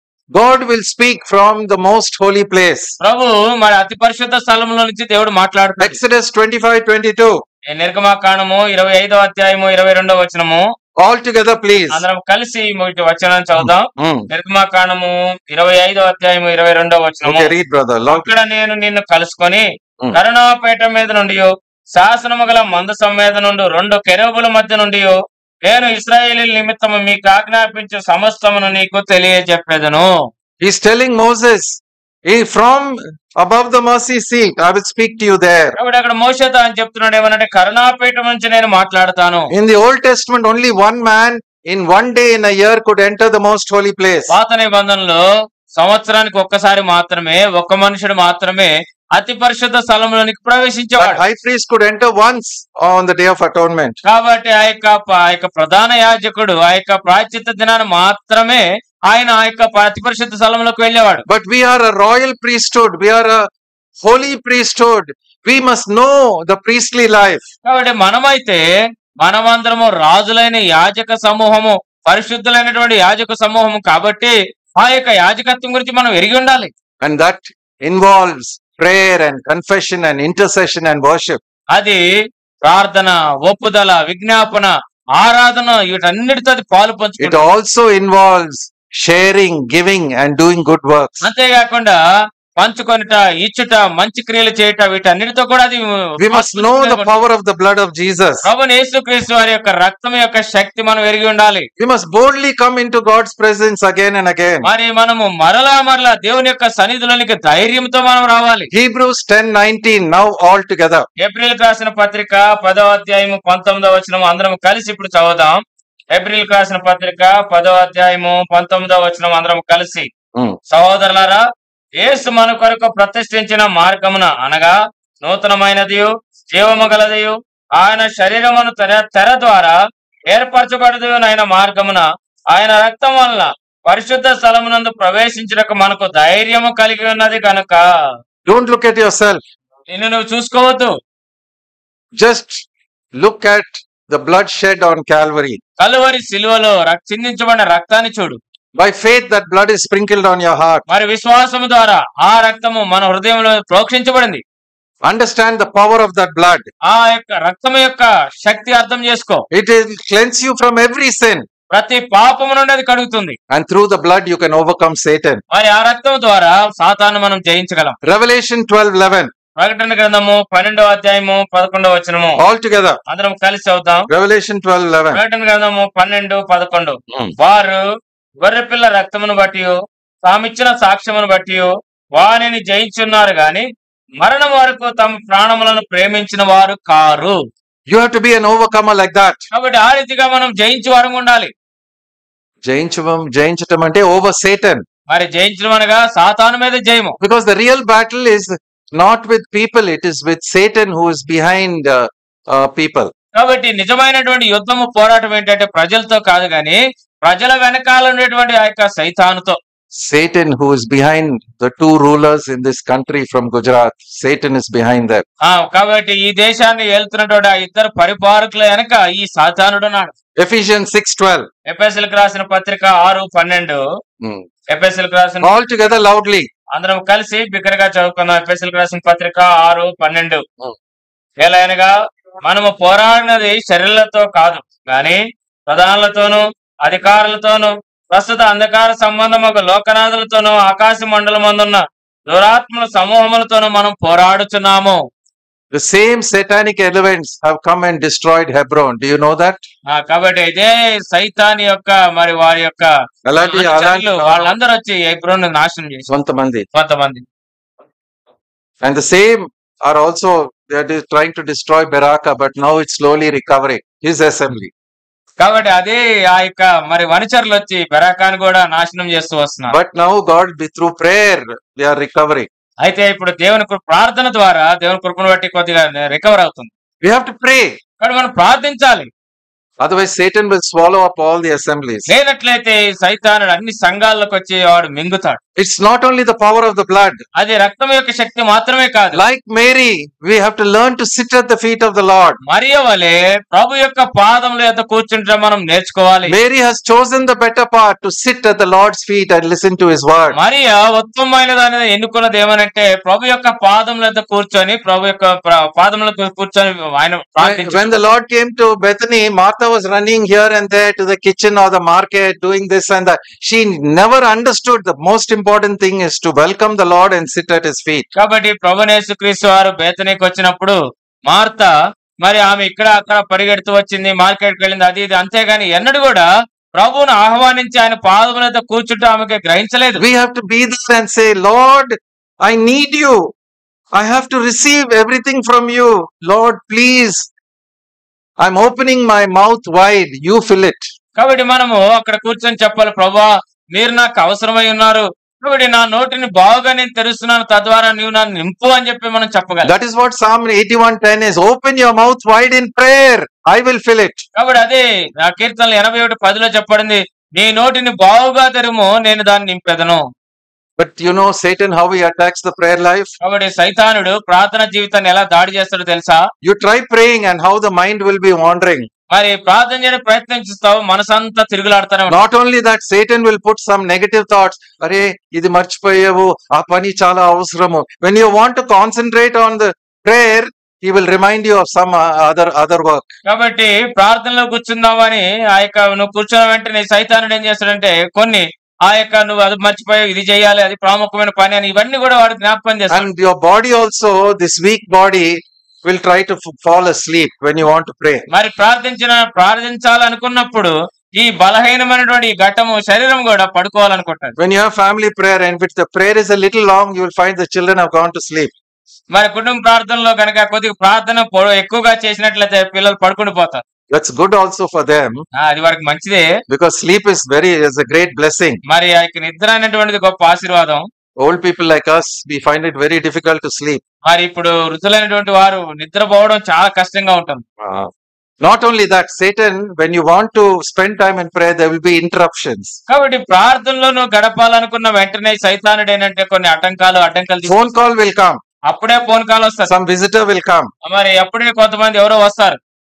god will speak from the most holy place ప్రభు మరి అతి పరిశుద్ధ స్థలంలో నుంచి దేవుడు మాట్లాడుతాడు exodus 25 22 నిర్గమాకాండము ఇరవై ఐదో అధ్యాయము ఇరవై రెండో వచనము all together please అందరం కలిసి మొదటి వచనాన్ని చదువుదాం Mm. నిర్గమాకాండము ఇరవై ఐదో అధ్యాయము ఇరవై రెండో వచనము okay read brother Long- అక్కడ నేను నిన్ను కలుసుకొని ఉం. కరుణాపేట మీద నుండి శాసనము గల మందసం మీద నుండి రెండు కెరూబుల మధ్య నుండి నేను ఇస్రాయేలీ నిమిత్తము మీకు ఆజ్ఞాపించే సమస్తమును నీకు తెలియజెప్పేదను he's telling moses "Hey, from above the mercy seat i will speak to you there కాబట్టి అక్కడ మోషతో అని చెప్తున్నాడు ఏమనంటే కరుణాపీఠం నుంచి నేను మాట్లాడతాను in the old testament only one man in one day in a year could enter the most holy place పాత నిబంధనలో సంవత్సరానికి ఒక్కసారి మాత్రమే ఒక్క మనుషుడు మాత్రమే అతి పరిశుద్ధ స్థలంలోనికి but ప్రవేశించేవాడు high priest could enter once on the day of atonement కాబట్టి ఆ యొక్క ఆ యొక్క ప్రధాన యాజకుడు ఆ యొక్క ప్రాచిత దినాన్ని మాత్రమే ఆయన ఆ యొక్క అతి పరిశుద్ధ స్థలంలోకి వెళ్ళేవాడు but we are a royal priesthood we are a holy priesthood we must know the priestly life కాబట్టి మనమైతే మనమందరము రాజులైన యాజక సమూహము పరిశుద్ధులైనటువంటి యాజక సమూహము కాబట్టి ఆ యొక్క యాజకత్వం గురించి మనం ఎరిగి ఉండాలి and that involves prayer and confession and intercession and worship అది ప్రార్థన ఒప్పుదల విజ్ఞాపన ఆరాధన వీటన్నిటితో అది పాలు it పంచుకుంటుంది also involves sharing giving and doing good works అంతేకాకుండా పంచుకొనుట ఇచ్చుట మంచి క్రియలు చేయట వీటన్నిటితో కూడా అది we must know the power of the blood of jesus ప్రభుని యేసుక్రీస్తు వారి యొక్క రక్తం యొక్క శక్తి మనం ఎరిగి ఉండాలి we must boldly come into god's presence again and again మరి మనము మరలా మరలా దేవుని యొక్క సన్నిధిలోనికి ధైర్యంతో మనం రావాలి hebrews 10 19 now all together ఏప్రిల్ రాసిన పత్రిక పదవ అధ్యాయము పంతొమ్మిదవ వచనము అందరం కలిసి ఇప్పుడు చదువుదాం ఏప్రిల్ రాసిన పత్రిక పదవ అధ్యాయము పంతొమ్మిదవ వచనం అందరం కలిసి Mm. సహోదరులారా యేసు మన కొరకు ప్రతిష్ఠించిన మార్గమున అనగా నూతనమైనదియు జీవము గలదియు ఆయన శరీరమును తెర తెర ద్వారా ఏర్పరచబడదు ఆయన మార్గమున ఆయన రక్తం వలన పరిశుద్ధ స్థలమునందు ప్రవేశించుటకు మనకు ధైర్యము కలిగి ఉన్నది కనుక don't look at yourself నిన్ను నువ్వు చూసుకోవద్దు just look at the blood shed on Calvary. Calvary సిలువలో రక్- చిందించబడిన రక్తాన్ని చూడు By faith, that blood is sprinkled on your heart. మరి విశ్వాసము ద్వారా ఆ రక్తము మన హృదయంలో ప్రోక్షించబడింది Understand the power of that blood. ఆ యొక్క రక్తము యొక్క శక్తి అర్థం చేసుకో It will cleanse you from every sin. ప్రతి పాపము నుండి అది కడుగుతుంది And through the blood, you can overcome Satan. మరి ఆ రక్తం ద్వారా సాతాను మనం జయించగలం Revelation 12 11. ప్రకటన గ్రంథము పన్నెండవ అధ్యాయము పదకొండవ వచనము All together. అందరం కలిసి అవుతాం Revelation 12 11. ప్రకటన గ్రంథము పన్నెండు పదకొండు Hmm. వారు గొర్రెపిల్ల రక్తమును బట్టి తామిచ్చిన సాక్ష్యమును బట్టి వారిని జయించున్నారు గాని మరణం వరకు తమ ప్రాణములను ప్రేమించిన వారు కారు You have to be an overcomer like that. కాబట్టి ఆ రీతిగా మనం జయించి వారం ఉండాలి జయించడం జయించటం అంటే over Satan. మరి జయించడం అనగా సాతాను మీద జయము Because the real battle is not with people, it is with Satan who is behind uh, uh, people. కాబట్టి నిజమైనటువంటి యుద్ధము పోరాటం ఏంటంటే ప్రజలతో కాదు గాని ప్రజల వెనకాల ఉండేటువంటి ఆ యొక్క సైతానుతో Satan who is behind the two rulers in this country from Gujarat. Satan is behind them. ఆ కాబట్టి ఈ దేశాన్ని ఏలుతున్నటువంటి ఆ ఇద్దరు పరిపాలకుల వెనక ఈ సాతానుడు ఉన్నాడు Ephesians 6:12. ఎఫ్ఎస్ఎల్కి రాసిన పత్రిక ఆరు పన్నెండు Hmm. ఎఫ్ఎస్ఎల్కి రాసిన All together loudly. అందరం కలిసి బిగ్గరగా చదువుకుందాం ఎఫ్ఎస్ఎల్కి రాసిన పత్రిక ఆరు పన్నెండు Hmm. ఎలా అనగా మనము పోరాడినది శరీరాలతో కాదు గాని ప్రధానులతోనూ అధికారులతోనూ ప్రస్తుత అంధకార సంబంధం ఒక లోకనాథులతోనూ ఆకాశ మండలమందున్న దురాత్మల సమూహములతోనూ మనం పోరాడుచున్నాము The same satanic elements have come and destroyed Hebron. Do you know that? ఆ, కాబట్టి ఇదే సైతాన్ యొక్క మరి వారి యొక్క అలాంటి అలాంటి అనుచరులు వాళ్ళందరూ వచ్చి ఎబ్రోన్ నాశనం చేసి కొంతమంది కొంతమంది and the same are also they are de- trying to destroy Baraka, but now it's slowly recovering. His assembly. కాబట్టి అదే ఆ యొక్క మరి వనచరులు వచ్చి బెరాకాన్ కూడా నాశనం చేస్తూ వస్తున్నారు But now God, be- through prayer, they are recovering. అయితే ఇప్పుడు దేవుని కృ- ప్రార్థన ద్వారా దేవుని కృపను బట్టి కొద్దిగా రికవర్ అవుతుంది We have to pray. కానీ మనం ప్రార్థించాలి Otherwise, Satan will swallow up all the assemblies. లేనట్లయితే ఈ సైతానుడు అన్ని సంఘాల్లోకి వచ్చి వాడు మింగుతాడు It's not only the power of the blood. అది రక్తం యొక్క శక్తి మాత్రమే కాదు Like Mary, we have to learn to sit at the feet of the Lord. మరియ వలె ప్రభు యొక్క పాదముల యొక్క కూర్చుంటే మనం నేర్చుకోవాలి Mary has chosen the better part to sit at the Lord's feet and listen to his word. మరియ ఉత్తమమైన దాని ఎన్నుకున్నది ఏమనంటే ప్రభు యొక్క పాదముల యొక్క కూర్చొని ప్రభు యొక్క ప్ర- పాదముల యొక్క కూర్చొని ఆయన When, ప్రార్థించాడు. when the Lord came to Bethany, Martha was running here and there to the kitchen or the market, doing this and that. She never understood the most important thing is to welcome the Lord and sit at his feet. కాబట్టి ప్రభునేసు క్రీస్తు వారు బేతనీకి వచ్చినప్పుడు Martha మరి ఆమె ఇక్కడ అక్కడ పరిగెడుతూ వచ్చింది మార్కెట్కి వెళ్ళింది అది ఇది అంతేగాని ఎన్నడూ కూడా ప్రభువును ఆహ్వానించి ఆయన పాదములతో కూర్చుంటూ ఆమెకి గ్రహించలేదు We have to be there and say, Lord, I need you. I have to receive everything from you. Lord, please. I'm opening my mouth wide. You fill it. కాబట్టి మనము అక్కడ కూర్చొని చెప్పాలి ప్రభా మీరు నాకు అవసరమై ఉన్నారు కాబట్టి నా నోటిని బాగా నేను తెరుస్తున్నాను తద్వారా నీవు నన్ను నింపు అని చెప్పి మనం చెప్పగలం That is what Psalm 81:10 is. Open your mouth wide in prayer. I will fill it. కాబట్టి అదే ఆ కీర్తనలు ఎనభై ఒకటి పదిలో చెప్పబడింది నీ నోటిని బావుగా తెరుము నేను దాన్ని నింపెదను But you know, Satan, how he attacks the prayer life? కాబట్టి సైతానుడు ప్రార్థన జీవితాన్ని ఎలా దాడి చేస్తాడో తెలుసా You try praying and how the mind will be wandering. మరి ప్రార్థన చేయడానికి ప్రయత్నిస్తావు మనసంతా తిరుగులాడుతూనే ఉంటావు. Not only that, Satan will put some negative thoughts. అరే ఇది మర్చిపోయావు ఆ పని చాలా అవసరము when you want to concentrate on the prayer he will remind you of some uh, other other work కాబట్టి ప్రార్థనలో కూర్చుందామని ఆ యొక్క నువ్వు కూర్చున్న వెంటనే సైతానుడు ఏం చేస్తాడంటే కొన్ని ఆ యొక్క నువ్వు అది మర్చిపోయావు ఇది చేయాలి అది ప్రాముఖ్యమైన పని అని ఇవన్నీ కూడా వాడు జ్ఞాపకం చేస్తాడు and your body also this weak body will try to f- fall asleep when you want to pray మరి ప్రార్థించిన ప్రార్థించాలనుకున్నప్పుడు ఈ బలహీనమైనటువంటి ఈ ఘట్టము శరీరం కూడా పడుకోవాలనుకుంటాడు when you have family prayer and if the prayer is a little long you will find the children have gone to sleep మరి కుటుంబ ప్రార్థనలో కనుక కొద్దిగా ప్రార్థన పొ- ఎక్కువగా చేసినట్లయితే పిల్లలు పడుకుని పోతారు that's good also for them ఆ, అది వారికి మంచిదే because sleep is very is a great blessing మరి ఆ యొక్క నిద్ర అనేటువంటిది గొప్ప ఆశీర్వాదం old people like us we find it very difficult to sleep మరి ఇప్పుడు వృద్ధులైనటువంటి వారు నిద్రపోవడం చాలా కష్టంగా ఉంటుంది Uh, not only that, Satan, when you want to spend time in prayer, there will be interruptions. కాబట్టి ప్రార్థనలో నువ్వు గడపాలనుకున్న వెంటనే సైతానుడు ఏంటంటే కొన్ని ఆటంకాలు అడ్డంకాలు తీసుకు- Phone call will come, అప్పుడే ఫోన్ కాల్ వస్తారు some visitor will come. మరి అప్పుడే కొంతమంది ఎవరో వస్తారు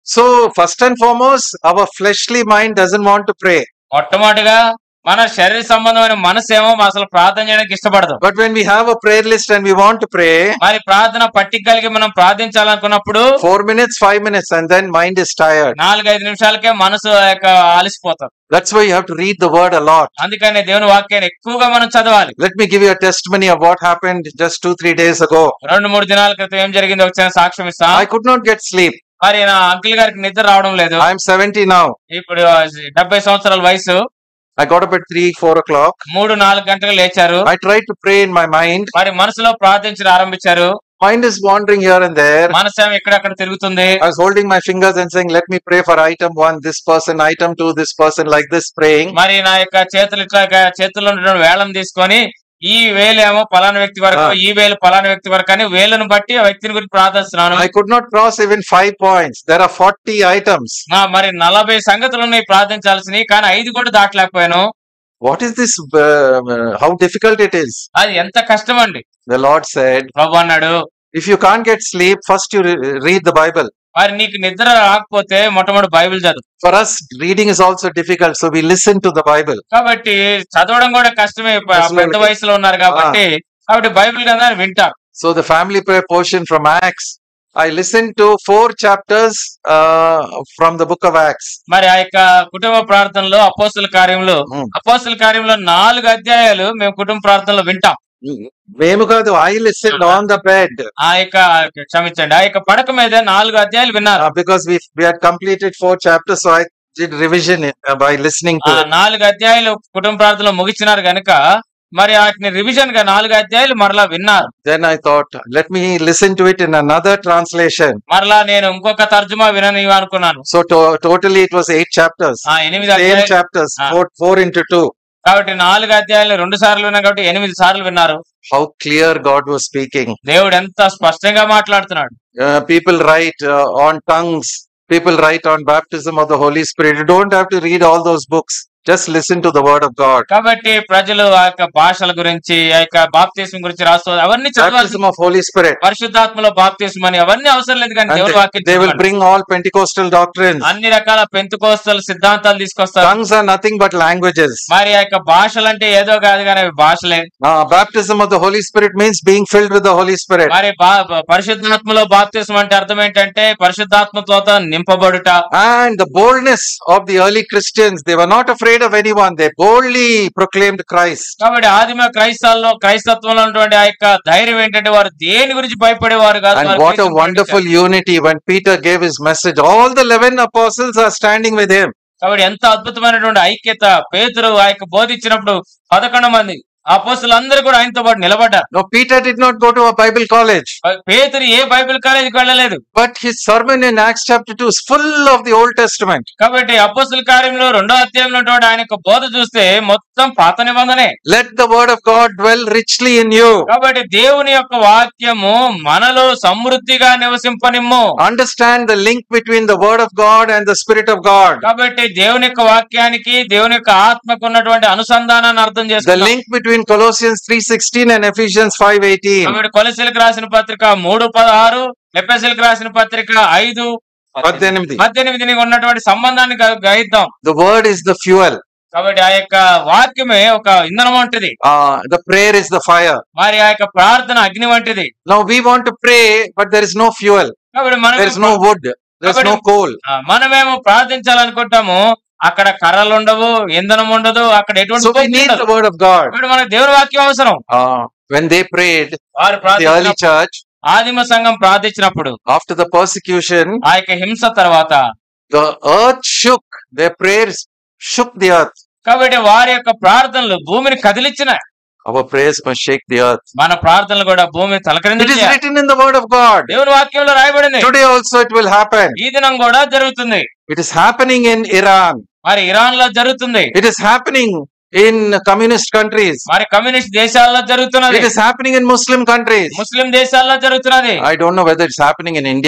So, first and foremost, our fleshly mind doesn't want to pray. మొట్టమొదటిగా మన శరీర సంబంధమైన మనసు ఏమో అసలు ప్రార్థన చేయడానికి ఇష్టపడదు But when we have a prayer list and we want to pray, మరి ప్రార్థన పట్టిక కలిగి మనం ప్రార్థించాలనుకున్నప్పుడు four minutes, five minutes, and then mind is tired. నాలుగైదు నిమిషాలకే మనసు యొక్క ఆలిసిపోతాం That's why you have to read the word a lot. అందుకని దేవుని వాక్యాన్ని ఎక్కువగా మనం చదవాలి Let me give you a testimony of what happened just two, three days ago. రెండు మూడు దినాల క్రితం ఏం జరిగిందో ఒక చిన్న సాక్ష్యం ఇస్తాం I could not get sleep. మరి నా అంకిల్ గారికి నిద్ర రావడం లేదు I'm 70 now. ఇప్పుడు డెబ్బై సంవత్సరాల వయసు I got up at 3, 4 o'clock. మూడు నాలుగు గంటలకు లేచారు I tried to pray in my mind. మరి మనసులో ప్రార్థించడం ఆరంభించారు Mind is wandering here and there. మనసేమో ఎక్కడెక్కడ తిరుగుతుంది I was holding my fingers and saying, Let me pray for item one, this person, item two, this person, like this, praying. మరి నా యొక్క చేతులు ఇట్లా చేతుల్లో ఉన్నటువంటి వేలం తీసుకొని ఈ వేలేమో పలానా వ్యక్తి వరకు ఆ. ఈ వేలు పలానా వ్యక్తి వరకు అని వేలును బట్టి ఆ వ్యక్తిని గురించి ప్రార్థిస్తున్నాను I could not cross even five points. There are 40 items. ఆ, మరి నలభై సంగతులు ఉన్నాయి ప్రార్థించాల్సినవి కానీ ఐదు కూడా దాటలేకపోయాను What is this? Uh, uh, how difficult it is. అది ఎంత కష్టం అండి The Lord said, ప్రభు అన్నాడు If you can't get sleep, first you re- read the Bible. మరి నీకు నిద్ర రాకపోతే మొట్టమొదటి బైబిల్ చదువు For us, reading is also difficult, so we listen to the Bible. కాబట్టి చదవడం కూడా కష్టమే ప- అసలు పెద్ద వయసులో ఉన్నారు కాబట్టి కాబట్టి బైబిల్ గ్రంథాన్ని వింటారు So the family prayer portion from Acts, I listened to four chapters uh, from the book of Acts. మరి ఆ యొక్క కుటుంబ ప్రార్థనలో అపోస్తుల కార్యంలో Hmm. అపోస్తుల కార్యంలో నాలుగు అధ్యాయాలు మేము కుటుంబ ప్రార్థనలో వింటాం మేము కాదు I listen on the bed ఆ యొక్క క్షమించండి ఆ యొక్క పడక మీద నాలుగు అధ్యాయాలు విన్నారు because we we had completed four chapters so i did revision it, uh, by listening ఆ to it. నాలుగు అధ్యాయాలు కుటుంబ ప్రార్థనలో ముగించినారు గనుక మరి వాటిని రివిజన్ గా నాలుగు అధ్యాయాలు మరలా విన్నారు then i thought let me listen to it in another translation మరలా నేను ఇంకొక తర్జుమా వినని అనుకున్నాను so to- totally it was eight chapters ఆ ఎనిమిది same అధ్యాయాలు chapters Ah. four, four into two కాబట్టి నాలుగు అధ్యాయాలు రెండు సార్లు విన్నా కాబట్టి ఎనిమిది సార్లు విన్నారు how clear god was speaking దేవుడు ఎంత స్పష్టంగా మాట్లాడుతున్నాడు Uh, people write uh, on tongues people write on baptism of the holy spirit you don't have to read all those books just listen to the word of god కాబట్టి ప్రజలు ఆ యొక్క భాషల గురించి ఆ యొక్క బాప్తీసం గురించి రాస్తూ అవన్నీ చదవాల్సి baptism of holy spirit పరిశుద్ధాత్మలో బాప్తీసం అని అవన్నీ అవసరం లేదు కానీ and దేవుడు they, వాక్యం they will చదవండి. bring all pentecostal doctrines అన్ని రకాల పెంతుకోస్తల సిద్ధాంతాలు తీసుకొస్తారు tongues are nothing but languages మరి ఆ యొక్క భాషలు అంటే ఏదో కాదు కానీ అవి భాషలే Uh, baptism of the Holy Spirit means being filled with the Holy Spirit. మరి బా- బ- పరిశుద్ధాత్మలో బాప్తీసం అంటే అర్థం ఏంటంటే పరిశుద్ధాత్మతో నింపబడుట And the boldness of the early Christians, they were not afraid of anyone. They boldly proclaimed Christ. కాబట్టి ఆదిమ క్రైస్తవుల్లో క్రైస్తత్వంలో ఉన్నటువంటి ఆ యొక్క ధైర్యం ఏంటంటే వారు దేని గురించి భయపడేవారు కాదు And వారు what a క్రీస్తుని wonderful unity when Peter gave his message. All the 11 apostles are standing with him. కాబట్టి ఎంత అద్భుతమైనటువంటి ఐక్యత పేతురు ఆ యొక్క బోధించినప్పుడు పదకొండు మంది అపోస్తులందరూ కూడా ఆయనతో పాటు నిలబడ్డారు No, Peter did not go to a Bible college, పేతురు ఏ బైబిల్ కాలేజీకి వెళ్ళలేదు but his sermon in Acts chapter 2 is full of the Old Testament. కాబట్టి అపోస్తుల కార్యంలో రెండో అధ్యాయంలో ఉన్నటువంటి ఆయన యొక్క బోధ చూస్తే మొత్తం పాత నిబంధనే Let the word of God dwell richly in you. కాబట్టి దేవుని యొక్క వాక్యము మనలో సమృద్ధిగా నివసింపనిమ్ము Understand the link between the word of God and the Spirit of God. కాబట్టి దేవుని యొక్క వాక్యానికి దేవుని యొక్క ఆత్మకు ఉన్నటువంటి అనుసంధానాన్ని అర్థం The చేసుకుంటాం link between Colossians 3:16 and Ephesians 5:18. కాబట్టి కొలసీలకు రాసిన పత్రిక మూడు పదహారు ఎఫ్ఎస్ఎల్కి రాసిన పత్రిక ఐదు పద్దెనిమిది. పద్దెనిమిది ఉన్నటువంటి సంబంధాన్ని గ- గ్రహిద్దాం The word is the fuel. కాబట్టి ఆ యొక్క వాక్యమే ఒక ఇంధనం వంటిది Uh, the prayer is the fire. మరి ఆ యొక్క ప్రార్థన అగ్ని వంటిది Now we want to pray, but there is no fuel. కాబట్టి There is మనం no wood. There is no coal. ఆ, మనమేమో ప్రార్థించాలనుకుంటాము అక్కడ కర్రలు ఉండవు ఇంధనం ఉండదు అక్కడ ఎటువంటి So we శక్తి need ఉండదు. the word of God. ఇప్పుడు మనకు దేవుని వాక్యం అవసరం Uh, when they prayed, వారు the early ప్రార్థించిన church, ఆదిమ సంఘం ప్రార్థించినప్పుడు after the persecution, ఆ యొక్క హింస తర్వాత the earth shook. Their prayers shook the earth. కాబట్టి వారి యొక్క ప్రార్థనలు భూమిని కదిలించిన Our prayers must shake the earth. మన ప్రార్థనలు కూడా భూమిని It is తలకరించి written in the word of God. దేవుని వాక్యంలో రాయబడింది Today also it will happen. ఈ దినం కూడా జరుగుతుంది It is happening in Iran. మరి ఇరాన్ లో జరుగుతుంది It is happening in communist countries. మరి కమ్యూనిస్ట్ దేశాల్లో జరుగుతున్నది It is happening in Muslim countries. ముస్లిం దేశాల్లో జరుగుతున్నది I don't know whether it's happening in India.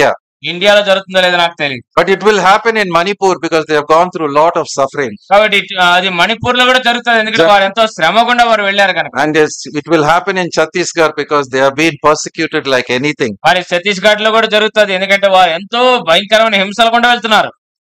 ఇండియాలో జరుగుతుందో లేదో నాకు తెలియదు But it will happen in Manipur because they have gone through a lot of suffering. కాబట్టి ఇటు- అది మణిపూర్ లో కూడా జరుగుతుంది ఎందుకంటే వారు ఎంతో శ్రమ గుండా వారు వెళ్ళారు కనుక And yes, it will happen in Chhattisgarh because they have been persecuted like anything. మరి ఛత్తీస్గఢ్ లో కూడా జరుగుతుంది ఎందుకంటే వారు ఎంతో భయంకరమైన హింసలు గుండా వెళ్తున్నారు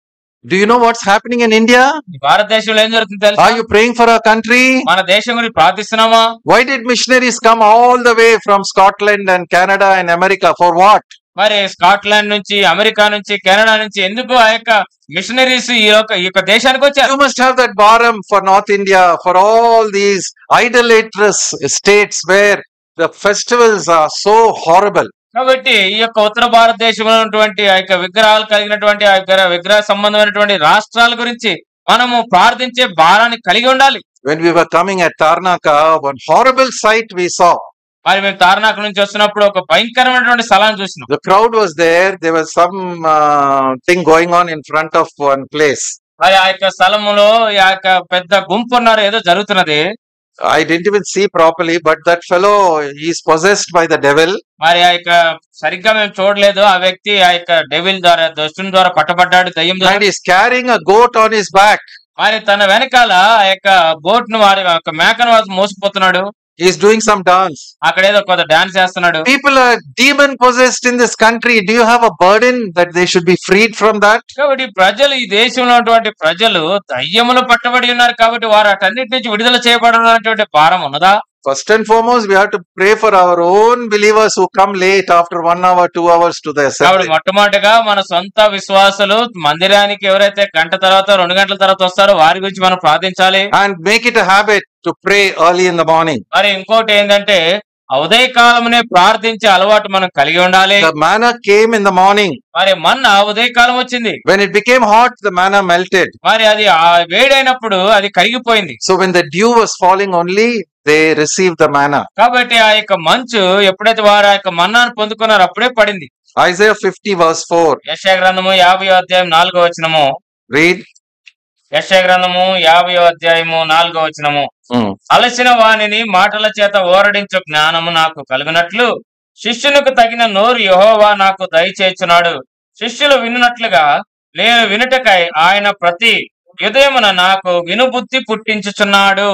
Do you know what's happening in India? ఈ భారతదేశంలో ఏం జరుగుతుంది తెలుసా Are you praying for our country? మన దేశం గురించి ప్రార్థిస్తున్నామా Why did missionaries come all the way from Scotland and Canada and America? For what? మరి స్కాట్లాండ్ నుంచి అమెరికా నుంచి కెనడా నుంచి ఎందుకు ఆ యొక్క మిషనరీస్ ఈ యొక్క ఈ యొక్క దేశానికి వచ్చారు You must have that Bharam for North India, for all these idolatrous states where the festivals are so horrible. కాబట్టి ఈ యొక్క ఉత్తర భారతదేశంలో ఉన్నటువంటి ఆ యొక్క విగ్రహాలు కలిగినటువంటి ఆ యొక్క విగ్రహ సంబంధమైనటువంటి రాష్ట్రాల గురించి మనము ప్రార్థించే భారాన్ని కలిగి ఉండాలి When we were coming at Tarnaka, one horrible sight we saw. మరి మేము తారనాక నుంచి వస్తున్నప్పుడు ఒక భయంకరమైనటువంటి స్థలాన్ని చూసినాం The crowd was there. There was some uh, thing going on in front of one place. మరి ఆ యొక్క స్థలములో ఆ యొక్క పెద్ద గుంపు ఉన్నారు ఏదో జరుగుతున్నది I didn't even see properly, but that fellow is possessed by the devil. మరి ఆ యొక్క సరిగ్గా మేము చూడలేదు ఆ వ్యక్తి ఆ యొక్క డెవిల్ ద్వారా దుష్టుని ద్వారా పట్టబడ్డాడు దయ్యం ద్వారా and he's carrying a goat on his back. మరి తన వెనకాల ఆ యొక్క గోట్ ను వారి యొక్క మేకను వారు మోసిపోతున్నాడు He's doing some dance. అక్కడ ఏదో కొంత డాన్స్ చేస్తున్నాడు People are demon possessed in this country. Do you have a burden that they should be freed from that? కాబట్టి ప్రజలు ఈ దేశంలో ఉన్నటువంటి ప్రజలు దయ్యములు పట్టబడి ఉన్నారు కాబట్టి వారు అటన్నిటి నుంచి విడుదల చేయబడినటువంటి భారం ఉన్నదా First and foremost, we have to pray for our own believers who come late after one hour, two hours to the కాబట్టి assembly. మొట్టమొదటిగా మన సొంత విశ్వాసులు మందిరానికి ఎవరైతే గంట తర్వాత రెండు గంటల తర్వాత వస్తారో వారి గురించి మనం ప్రార్థించాలి And make it a habit to pray early in the morning. మరి ఇంకోటి ఏంటంటే ఉదయ కాలమునే ప్రార్థించే అలవాటు మనం కలిగి ఉండాలి The manna came in the morning. మరి మన్న ఉదయ కాలం వచ్చింది When it became hot, the manna melted. మరి అది ఆ వేడైనప్పుడు అది కరిగిపోయింది So when the dew was falling only, they received the manna. కాబట్టి ఆ యొక్క మంచు ఎప్పుడైతే వారు ఆ యొక్క మన్నాను పొందుకున్నారో అప్పుడే పడింది Isaiah 50 verse 4. యశయ గ్రంథము యాభై అధ్యాయం నాలుగో వచనము Read. యశయ గ్రంథము యాభై అధ్యాయము నాలుగో వచనము Mm. అలసిన వాణిని మాటల చేత ఓరడించు జ్ఞానము నాకు కలుగునట్లు శిష్యునికి తగిన నోరు యెహోవా నాకు దయచేస్తున్నాడు శిష్యులు వినున్నట్లుగా నేను వినుటకై ఆయన ప్రతి హృదయమున నాకు వినుబుద్ధి పుట్టించుచున్నాడు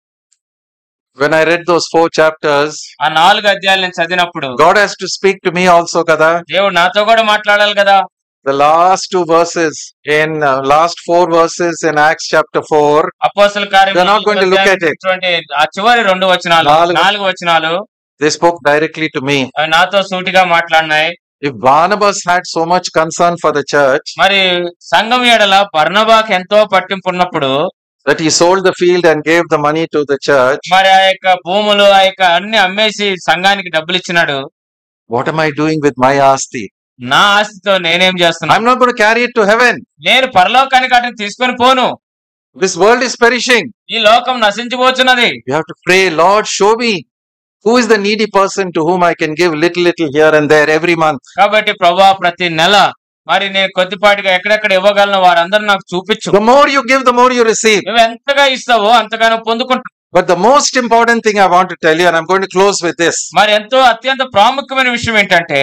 When I read those four chapters, ఆ నాలుగు అధ్యాయాలు నేను చదివినప్పుడు God has to speak to me also, Kada. దేవుడు నాతో కూడా మాట్లాడాలి కదా The last two verses in uh, last four verses in Acts chapter 4, అపోసల కార్యం We're not going to look at it. ఆ చివరి రెండు వచనాలు నాలుగు- నాలుగు వచనాలు they spoke directly to me. అవి నాతో సూటిగా మాట్లాడినాయి If Barnabas had so much concern for the church మరి సంఘం ఎడల పర్ణబాకి ఎంతో పట్టింపు ఉన్నప్పుడు that he sold the field and gave the money to the church, మరి ఆ యొక్క భూములు ఆ యొక్క అన్ని అమ్మేసి సంఘానికి డబ్బులు ఇచ్చినాడు what am I doing with my asti? నా ఆస్తితో నేనేం చేస్తున్నా I'm not going to carry it to heaven. నేను పరలోకానికి అటుని తీసుకొని పోను This world is perishing. ఈ లోకం నశించిపోతున్నది You have to pray, Lord, show me who is the needy person to whom I can give little, little here and there every month. కాబట్టి ప్రభా ప్రతి నెల మరి నేను కొద్దిపాటిగా ఎక్కడెక్కడ ఇవ్వగలను వారందరూ నాకు చూపించు The more you give, the more you receive. నువ్వు ఎంతగా ఇస్తావో అంతగానో పొందుకుంటా But the most important thing I want to tell you, and I'm going to close with this మరి ఎంతో అత్యంత ప్రాముఖ్యమైన విషయం ఏంటంటే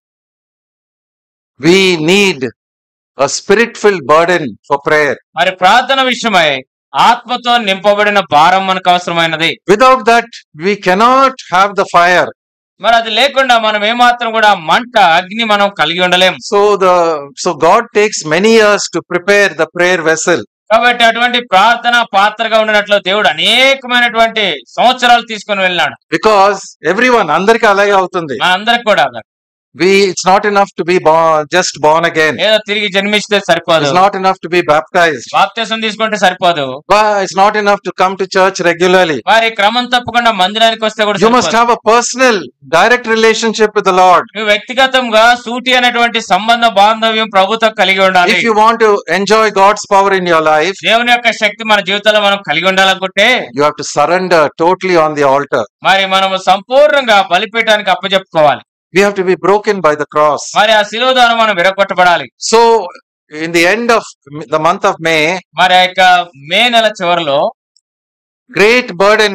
we need a spirit filled burden for prayer. మరి ప్రార్థన విషయమై ఆత్మతో నింపబడిన భారం మనకు అవసరమైనది Without that, we cannot have the fire. మరి అది లేకుండా మనం ఏమాత్రం కూడా మంట అగ్ని మనం కలిగి ఉండలేం So the so God takes many years to prepare the prayer vessel. కాబట్టి అటువంటి ప్రార్థన పాత్రగా ఉండినట్లు దేవుడు అనేకమైనటువంటి సంవత్సరాలు తీసుకొని వెళ్ళినాడు Because everyone, అందరికీ అలాగే అవుతుంది. మన అందరికి కూడా We it's not enough to be born, just born again. ఏదో తిరిగి జన్మిస్తే సరిపోదు It's not enough to be baptized. బాప్తీసం తీసుకుంటే సరిపోదు But it's not enough to come to church regularly. మరి క్రమం తప్పకుండా మందిరానికి వస్తే కూడా You must సరిపోదు. have a personal, direct relationship with the Lord. నువ్వు వ్యక్తిగతంగా సూటి అనేటువంటి సంబంధ బాంధవ్యం ప్రభుత్వం కలిగి ఉండాలి If you want to enjoy God's power in your life, దేవుని యొక్క శక్తి మన జీవితంలో మనం కలిగి ఉండాలనుకుంటే you have to surrender totally on the altar. మరి మనము సంపూర్ణంగా బలిపీఠానికి అప్పచెప్పుకోవాలి We have to be broken by the cross. మరి ఆ శిలువ ద్వారా మనం విరగొట్టబడాలి So, in the end of the month of May, మరి ఆ యొక్క మే నెల చివరిలో great burden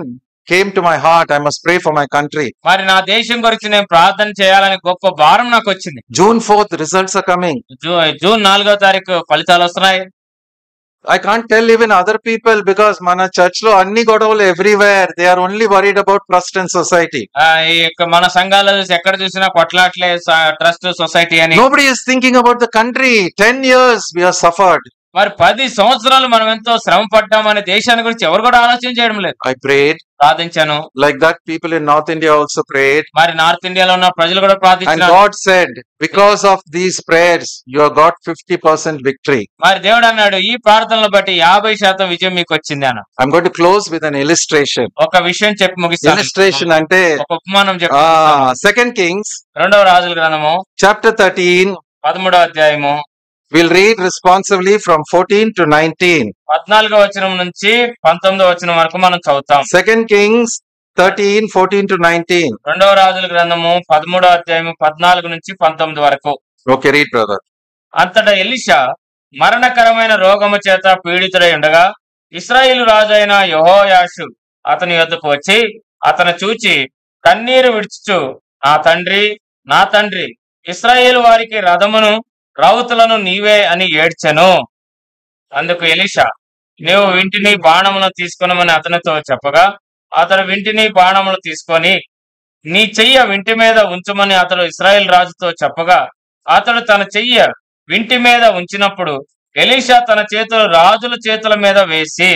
came to my heart. I must pray for my country. మరి నా దేశం గురించి నేను ప్రార్థన చేయాలని గొప్ప భారం నాకు వచ్చింది June 4th, results are coming. జూ- జూన్ నాలుగో తారీఖు ఫలితాలు వస్తున్నాయి I can't tell even other people because mana church lo anni godavalu everywhere. They are only worried about trust and society. ఆ, ఈ యొక్క మన సంఘాల్లో చూసి ఎక్కడ చూసినా కొట్లాట్లే ట్రస్ట్ సొసైటీ అని Nobody is thinking about the country. 10 years we have suffered. మరి పది సంవత్సరాలు మనం ఎంతో శ్రమ పడ్డామనే దేశాన్ని గురించి ఎవరు కూడా ఆలోచన చేయడం లేదు I prayed. ప్రార్థించాను Like that, people in North India also prayed. మరి నార్త్ ఇండియాలో ఉన్న ప్రజలు కూడా And ప్రార్థించారు God said, because of these prayers, you have got 50% victory. మరి దేవుడు అన్నాడు ఈ ప్రార్థనలు బట్టి యాభై శాతం విజయం మీకు వచ్చింది అన్న I'm going to close with an illustration. ఒక విషయం చెప్పి ముగిస్తాను Illustration ante ఒక ఉపమానం చెప్పి ah, Second Kings రెండవ రాజుల గ్రంథము chapter 13. పదమూడవ అధ్యాయము We'll read responsively from 14 to 19. పద్నాలుగో వచనం నుంచి పంతొమ్మిదో వచనం వరకు మనం చదువుతాం Second Kings 13, 14 to 19. రెండవ రాజుల గ్రంథము పదమూడో అధ్యాయము పద్నాలుగు నుంచి పంతొమ్మిది వరకు Okay, read, brother. అంతటా ఎలిషా మరణకరమైన రోగము చేత పీడితుడై ఉండగా ఇస్రాయేలు రాజు అయిన యెహోయాషు అతని యొద్దకు వచ్చి అతను చూచి కన్నీరు విడుచుచు నా తండ్రి నా తండ్రి ఇస్రాయేలు వారికి రథమును రౌతులను నీవే అని ఏడ్చెను అందుకు ఎలిషా నీవు వింటిని బాణమును తీసుకొనమని అతనితో చెప్పగా అతడు వింటిని బాణములు తీసుకొని నీ చెయ్య వింటి మీద ఉంచుమని అతడు ఇస్రాయేల్ రాజుతో చెప్పగా అతడు తన చెయ్య వింటి మీద ఉంచినప్పుడు ఎలీషా తన చేతులు రాజుల చేతుల మీద వేసి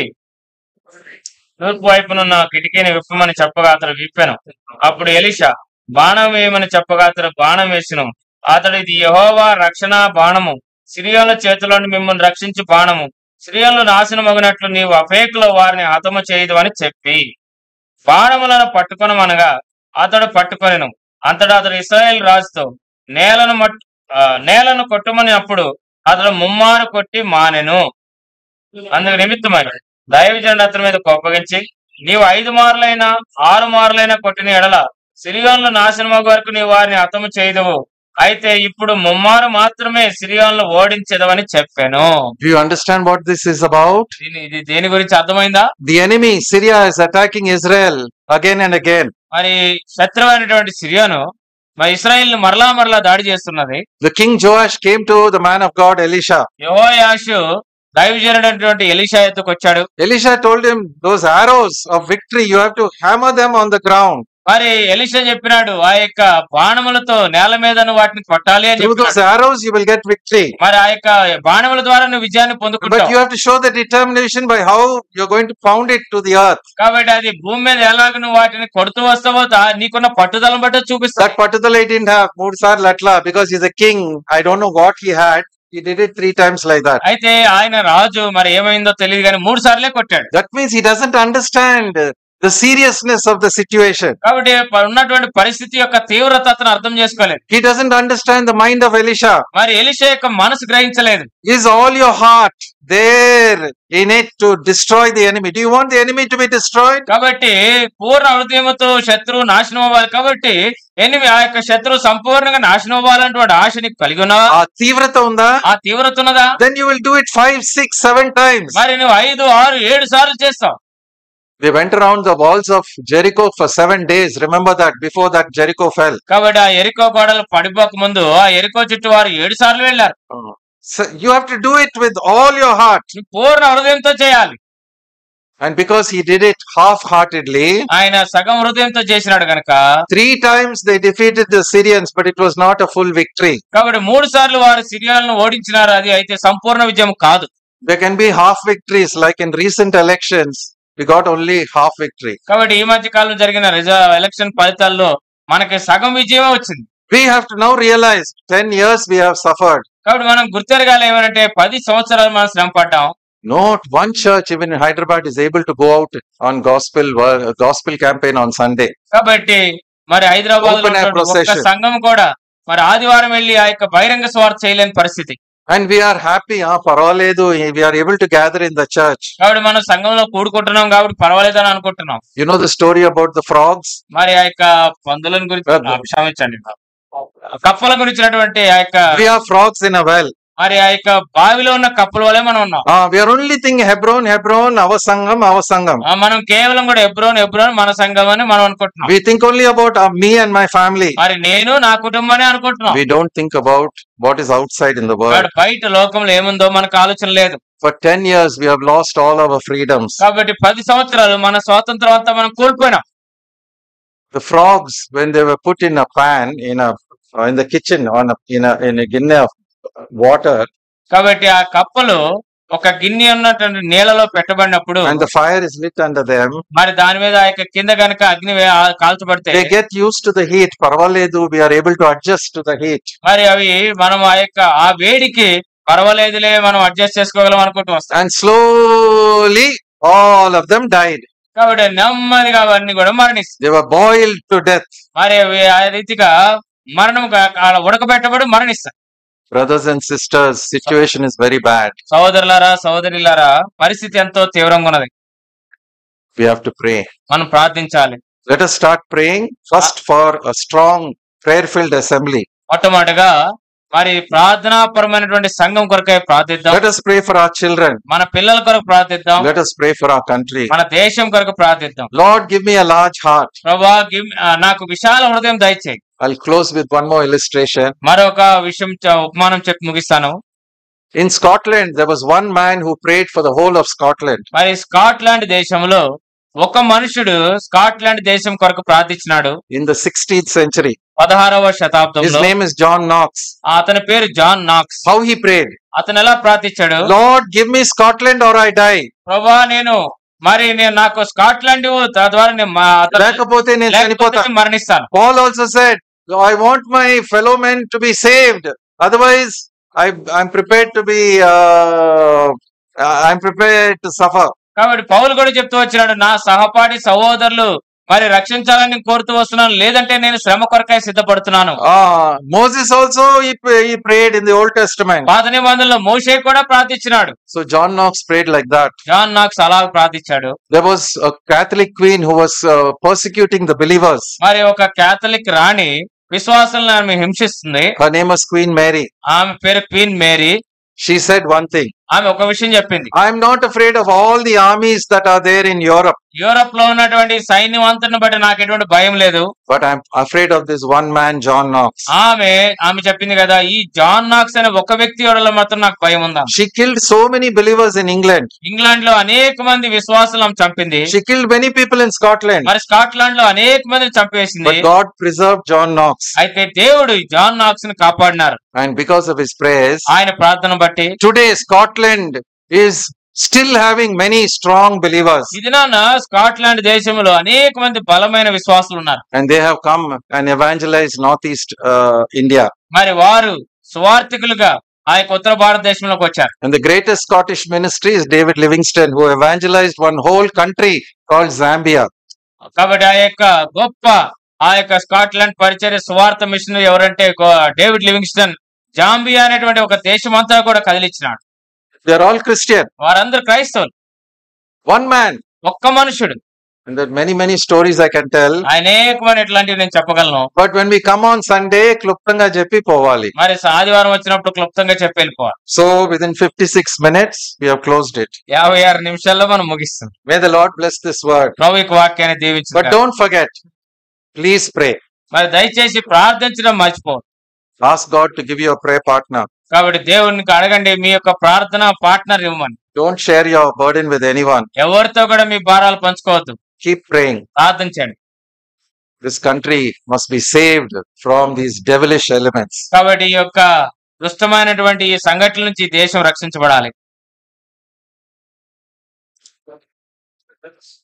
తూర్పు వైపునున్న కిటికీని విప్పమని చెప్పగా అతడు విప్పెను అప్పుడు ఎలీషా బాణం వేయమని చెప్పగా అతడు బాణం వేసిను అతడు ఇది యెహోవా రక్షణ బాణము సిరియోల చేతిలోని మిమ్మల్ని రక్షించి బాణము సిరియోలు నాశనమగినట్లు నీవు అపేకుల వారిని హతము చేయదు అని చెప్పి బాణములను పట్టుకొనమనగా అతడు పట్టుకొనెను అంతటా అతడు ఇస్రాయేల్ రాజుతో నేలను మట్ ఆ, నేలను కొట్టుమని అప్పుడు అతడు ముమ్మారు కొట్టి మానెను అందుకు నిమిత్తమై దైవజనుడు అతని మీద కోపగించి నీవు ఐదు మార్లైన ఆరు మార్లైన కొట్టిన ఎడల సిరియోన్లు నాశనమగు వరకు నీవు వారిని హతము చేయదువు అయితే ఇప్పుడు ముమ్మారు మాత్రమే సిరియోన్లు ఓడించదవని చెప్పాను Do you understand what this is about? దీని ఇది దేని గురించి అర్థమైందా The enemy, Syria, is attacking Israel again and again. మరి శత్రువైనటువంటి సిరియాను మరి ఇస్రాయిల్ మరలా మరలా దాడి చేస్తున్నది The king Joash came to the man of God, Elisha. యెహోయాషు దైవజనుడైనటువంటి ఎలీషా ఎత్తుకు వచ్చాడు Elisha told him, Those arrows of victory, you have to hammer them on the ground. మరి ఎలీషా చెప్పినాడు ఆ యొక్క బాణములతో నేల మీద నువ్వు వాటిని కొట్టాలి అని Through those చెప్పినాడు arrows, you will get victory. మరి ఆ యొక్క బాణముల ద్వారా నువ్వు విజయాన్ని But పొందుకుంటావు you have to show the determination by how you're going to pound it to the earth. కాబట్టి అది భూమి మీద ఎలాగ నువ్వు వాటిని కొడుతూ వస్తావో దా- నీకున్న పట్టుదలను బట్టి చూపిస్తా That particular he didn't have Mursar Latla because he's a king. I don't know what he had. He did it three times like that. అయితే ఆయన రాజు మరి ఏమైందో తెలియదు కానీ మూడు సార్లే కొట్టాడు That means he doesn't understand the seriousness of the situation. కాబట్టి ప- ఉన్నటువంటి పరిస్థితి యొక్క తీవ్రత అతను అర్థం చేసుకోలేదు He doesn't understand the mind of Elisha. మరి ఎలిషా యొక్క మనసు గ్రహించలేదు Is all your heart there in it to destroy the enemy? Do you want the enemy to be destroyed? కాబట్టి పూర్ణ హృదయముతో శత్రువు నాశనం అవ్వాలి కాబట్టి ఎనిమి ఆ యొక్క శత్రువు సంపూర్ణంగా నాశనం అవ్వాలన్నటువంటి ఆశ నీకు కలిగి ఉన్నావా ఆ తీవ్రత ఉందా ఆ తీవ్రత ఉన్నదా then you will do it five, six, seven times. మరి నువ్వు ఐదు ఆరు ఏడు సార్లు చేస్తావు They went around the walls of Jericho for seven days. Remember that before that Jericho fell. కాబట్టి ఆ ఎరికో గోడలు పడిపోక ముందు ఆ ఎరికో చుట్టూ వారు ఏడు సార్లు వెళ్ళారు So you have to do it with all your heart. నువ్వు పూర్ణ హృదయంతో చేయాలి And because he did it half-heartedly, ఆయన సగం హృదయంతో చేసినాడు గనక three times they defeated the Syrians, but it was not a full victory. కాబట్టి మూడు సార్లు వారు సిరియాలను ఓడించినారు అది అయితే సంపూర్ణ విజయం కాదు There can be half victories, like in recent elections, we got only half victory. కాబట్టి ఈ మధ్య కాలంలో జరిగిన రిజ ఎలక్షన్ ఫలితాల్లో మనకి సగం విజయమే వచ్చింది We have to now realize 10 years we have suffered. కాబట్టి మనం గుర్తెరగాలి ఏమనంటే పది సంవత్సరాలు మనం శ్రమ పడ్డాం Not one church, even in Hyderabad, is able to go out on gospel wo- gospel campaign on Sunday. కాబట్టి మరి హైదరాబాద్ లో Open air ఉన్నటువంటి ఒక్క procession. సంఘం కూడా మరి ఆదివారం వెళ్లి ఆ యొక్క బహిరంగ స్వార్థ చేయలేని పరిస్థితి And we are happy, ah, paraledu, we are able to gather in the church. కాబట్టి మనం సంఘంలో కూడుకుంటున్నాం కాబట్టి పర్వాలేదు అని అనుకుంటున్నాం You know the story about the frogs? మరి ఆ యొక్క పందులను గురించి Uh, ఆ, క్షమించండి కప్పల గురించినటువంటి ఆ యొక్క We have frogs in a well. మరి ఆ యొక్క బావిలో ఉన్న కప్పుల వలె మనం ఉన్నాం Uh, we are only thinking Hebron, Hebron, our Sangam, our Sangam. ఆ, మనం కేవలం కూడా ఎబ్రోన్ ఎబ్రోన్ మన సంఘం అని మనం అనుకుంటున్నాం We think only about uh, me and my family. మరి నేను నా కుటుంబాన్ని అనుకుంటున్నాం We don't think about what is outside in the world. వాడు బయట లోకంలో ఏముందో మనకు ఆలోచన లేదు For 10 years, we have lost all our freedoms. కాబట్టి పది సంవత్సరాలు మన స్వాతంత్రం అంతా మనం కోల్పోయినాం The frogs, when they were put in a pan, in a uh, in the kitchen, on a, in a in a ginner of water, కాబట్టి ఆ కప్పలు ఒక గిన్నె ఉన్నటువంటి నీళ్ళలో పెట్టబడినప్పుడు and the fire is lit under them, మరి దాని మీద ఆ యొక్క కింద గనక అగ్ని వే- ఆ కాల్చబడితే they get used to the heat. Parvaledu, we are able to adjust to the heat. మరి అవి మనం ఆ యొక్క ఆ వేడికి పర్వాలేదులే మనం అడ్జస్ట్ చేసుకోగలం అనుకుంటూ వస్తాం And slowly, all of them died. కాబట్టి నెమ్మదిగా అవన్నీ కూడా మరణిస్తాయి They were boiled to death. మరి అవి ఆ రీతిగా మరణం ఉడకబెట్టబడి మరణిస్తాయి Brothers and sisters, situation is very bad. సహోదరులారా సహోదరులారా పరిస్థితి ఎంతో తీవ్రంగా ఉన్నది We have to pray. మనం ప్రార్థించాలి Let us start praying first for a strong prayer-filled assembly. మొట్టమొదటిగా మరి ప్రార్థనాపరమైనటువంటి సంఘం కొరకై ప్రార్థిద్దాం Let us pray for our children. మన పిల్లల కొరకు ప్రార్థిద్దాం Let us pray for our country. మన దేశం కొరకు ప్రార్థిద్దాం Lord, give me a large heart. ప్రభా గివ్- ఆ, నాకు విశాల హృదయం దయచేయి I'll close with one more illustration. మరొక విషయం చ- ఉపమానం చెప్పి ముగిస్తాను In Scotland, there was one man who prayed for the whole of Scotland. మరి స్కాట్లాండ్ దేశంలో ఒక మనుషుడు స్కాట్లాండ్ దేశం కొరకు ప్రార్థించినాడు in the 16th century. పదహారవ His శతాబ్దంలో name is John Knox. అతని పేరు John Knox How he prayed, అతను ఎలా ప్రార్థించాడు Lord, give me Scotland or I die. ప్రభా నేను మరి నేను నాకు స్కాట్లాండ్ ఇవ్వు, తద్వారా నేను మా- అతను- లేకపోతే నేను లేకపోతే చనిపోతా. నేను మరణిస్తాను Paul also said, I want my fellow men to be saved. Otherwise, I, I'm prepared to be, uh, I'm prepared to suffer. కాబట్టి పౌలు కూడా చెప్తూ వచ్చినాడు నా సహపాఠి సహోదరులు మరి రక్షించాలని కోరుతూ వస్తున్నాను లేదంటే నేను శ్రమ కొరకై సిద్ధపడుతున్నాను Uh, Moses also, he, he prayed in the Old Testament. పాత నిబంధనలో మోషే కూడా ప్రార్థించినాడు So John Knox prayed like that. John Knox అలా ప్రార్థించాడు There was a Catholic queen who was uh, persecuting the believers. మరి ఒక కేథలిక్ రాణి విశ్వాసాలను ఆమె హింసిస్తుంది Her name was Queen Mary. ఆమె పేరు Queen Mary She said one thing. ఆమె ఒక విషయం చెప్పింది I'm not afraid of all the armies that are there in Europe, Europe లో ఉన్నటువంటి సైన్యం అంతటిని బట్టి నాకు ఎటువంటి భయం లేదు but I'm afraid of this one man, John Knox. ఆమె ఆమె చెప్పింది కదా ఈ జాన్ నాక్స్ అనే ఒక వ్యక్తి ఎవరిలో మాత్రం నాకు భయం ఉందా She killed so many believers in England. England లో అనేక మంది విశ్వాసులు ఆమె చంపింది She killed many people in Scotland. మరి స్కాట్లాండ్ లో అనేక మందిని చంపేసింది But God preserved John Knox. అయితే దేవుడు ఈ జాన్ నాక్స్ ని కాపాడినారు And because of his prayers, ఆయన ప్రార్థన బట్టి today Scotland is still having many strong believers. ఇది నాన్న స్కాట్లాండ్ దేశంలో అనేక మంది బలమైన విశ్వాసులు ఉన్నారు And they have come and evangelized Northeast uh, India. మరి వారు సువార్థికులుగా ఆ యొక్క ఉత్తర భారతదేశంలోకి వచ్చారు And the greatest Scottish ministry is David Livingstone, who evangelized one whole country called Zambia. కాబట్టి ఆ యొక్క గొప్ప ఆ యొక్క స్కాట్లాండ్ పరిచర్య సువార్త మిషన్ ఎవరంటే గో- డేవిడ్ లివింగ్స్టన్ జాంబియా అనేటువంటి ఒక దేశం అంతా కూడా కదిలించినాడు They are all Christian. వారందరూ క్రైస్తవులు One man. ఒక్క మనుషుడు And there are many, many stories I can tell. అనేకమైన ఇట్లాంటివి నేను చెప్పగలను But when we come on Sunday, kluptanga చెప్పి పోవాలి. మరి ఆదివారం వచ్చినప్పుడు క్లుప్తంగా చెప్పి వెళ్ళిపోవాలి So within 56 minutes, we have closed it. యాభై ఆరు నిమిషాల్లో మనం ముగిస్తాం May the Lord bless this word. ప్రభు యొక్క వాక్యాన్ని దీవించు But don't forget, please pray. మరి దయచేసి ప్రార్థించడం మర్చిపో Ask God to give you a prayer partner. కాబట్టి దేవునికి అడగండి మీ యొక్క ప్రార్థన పార్ట్నర్ ఇవ్వమని Don't share your burden with anyone. ఎవరితో కూడా మీ భారాలు పంచుకోవద్దు Keep praying. ప్రార్థించండి This country must be saved from these devilish elements. కాబట్టి ఈ యొక్క దుష్టమైనటువంటి ఈ సంఘటనల నుంచి ఈ దేశం రక్షించబడాలి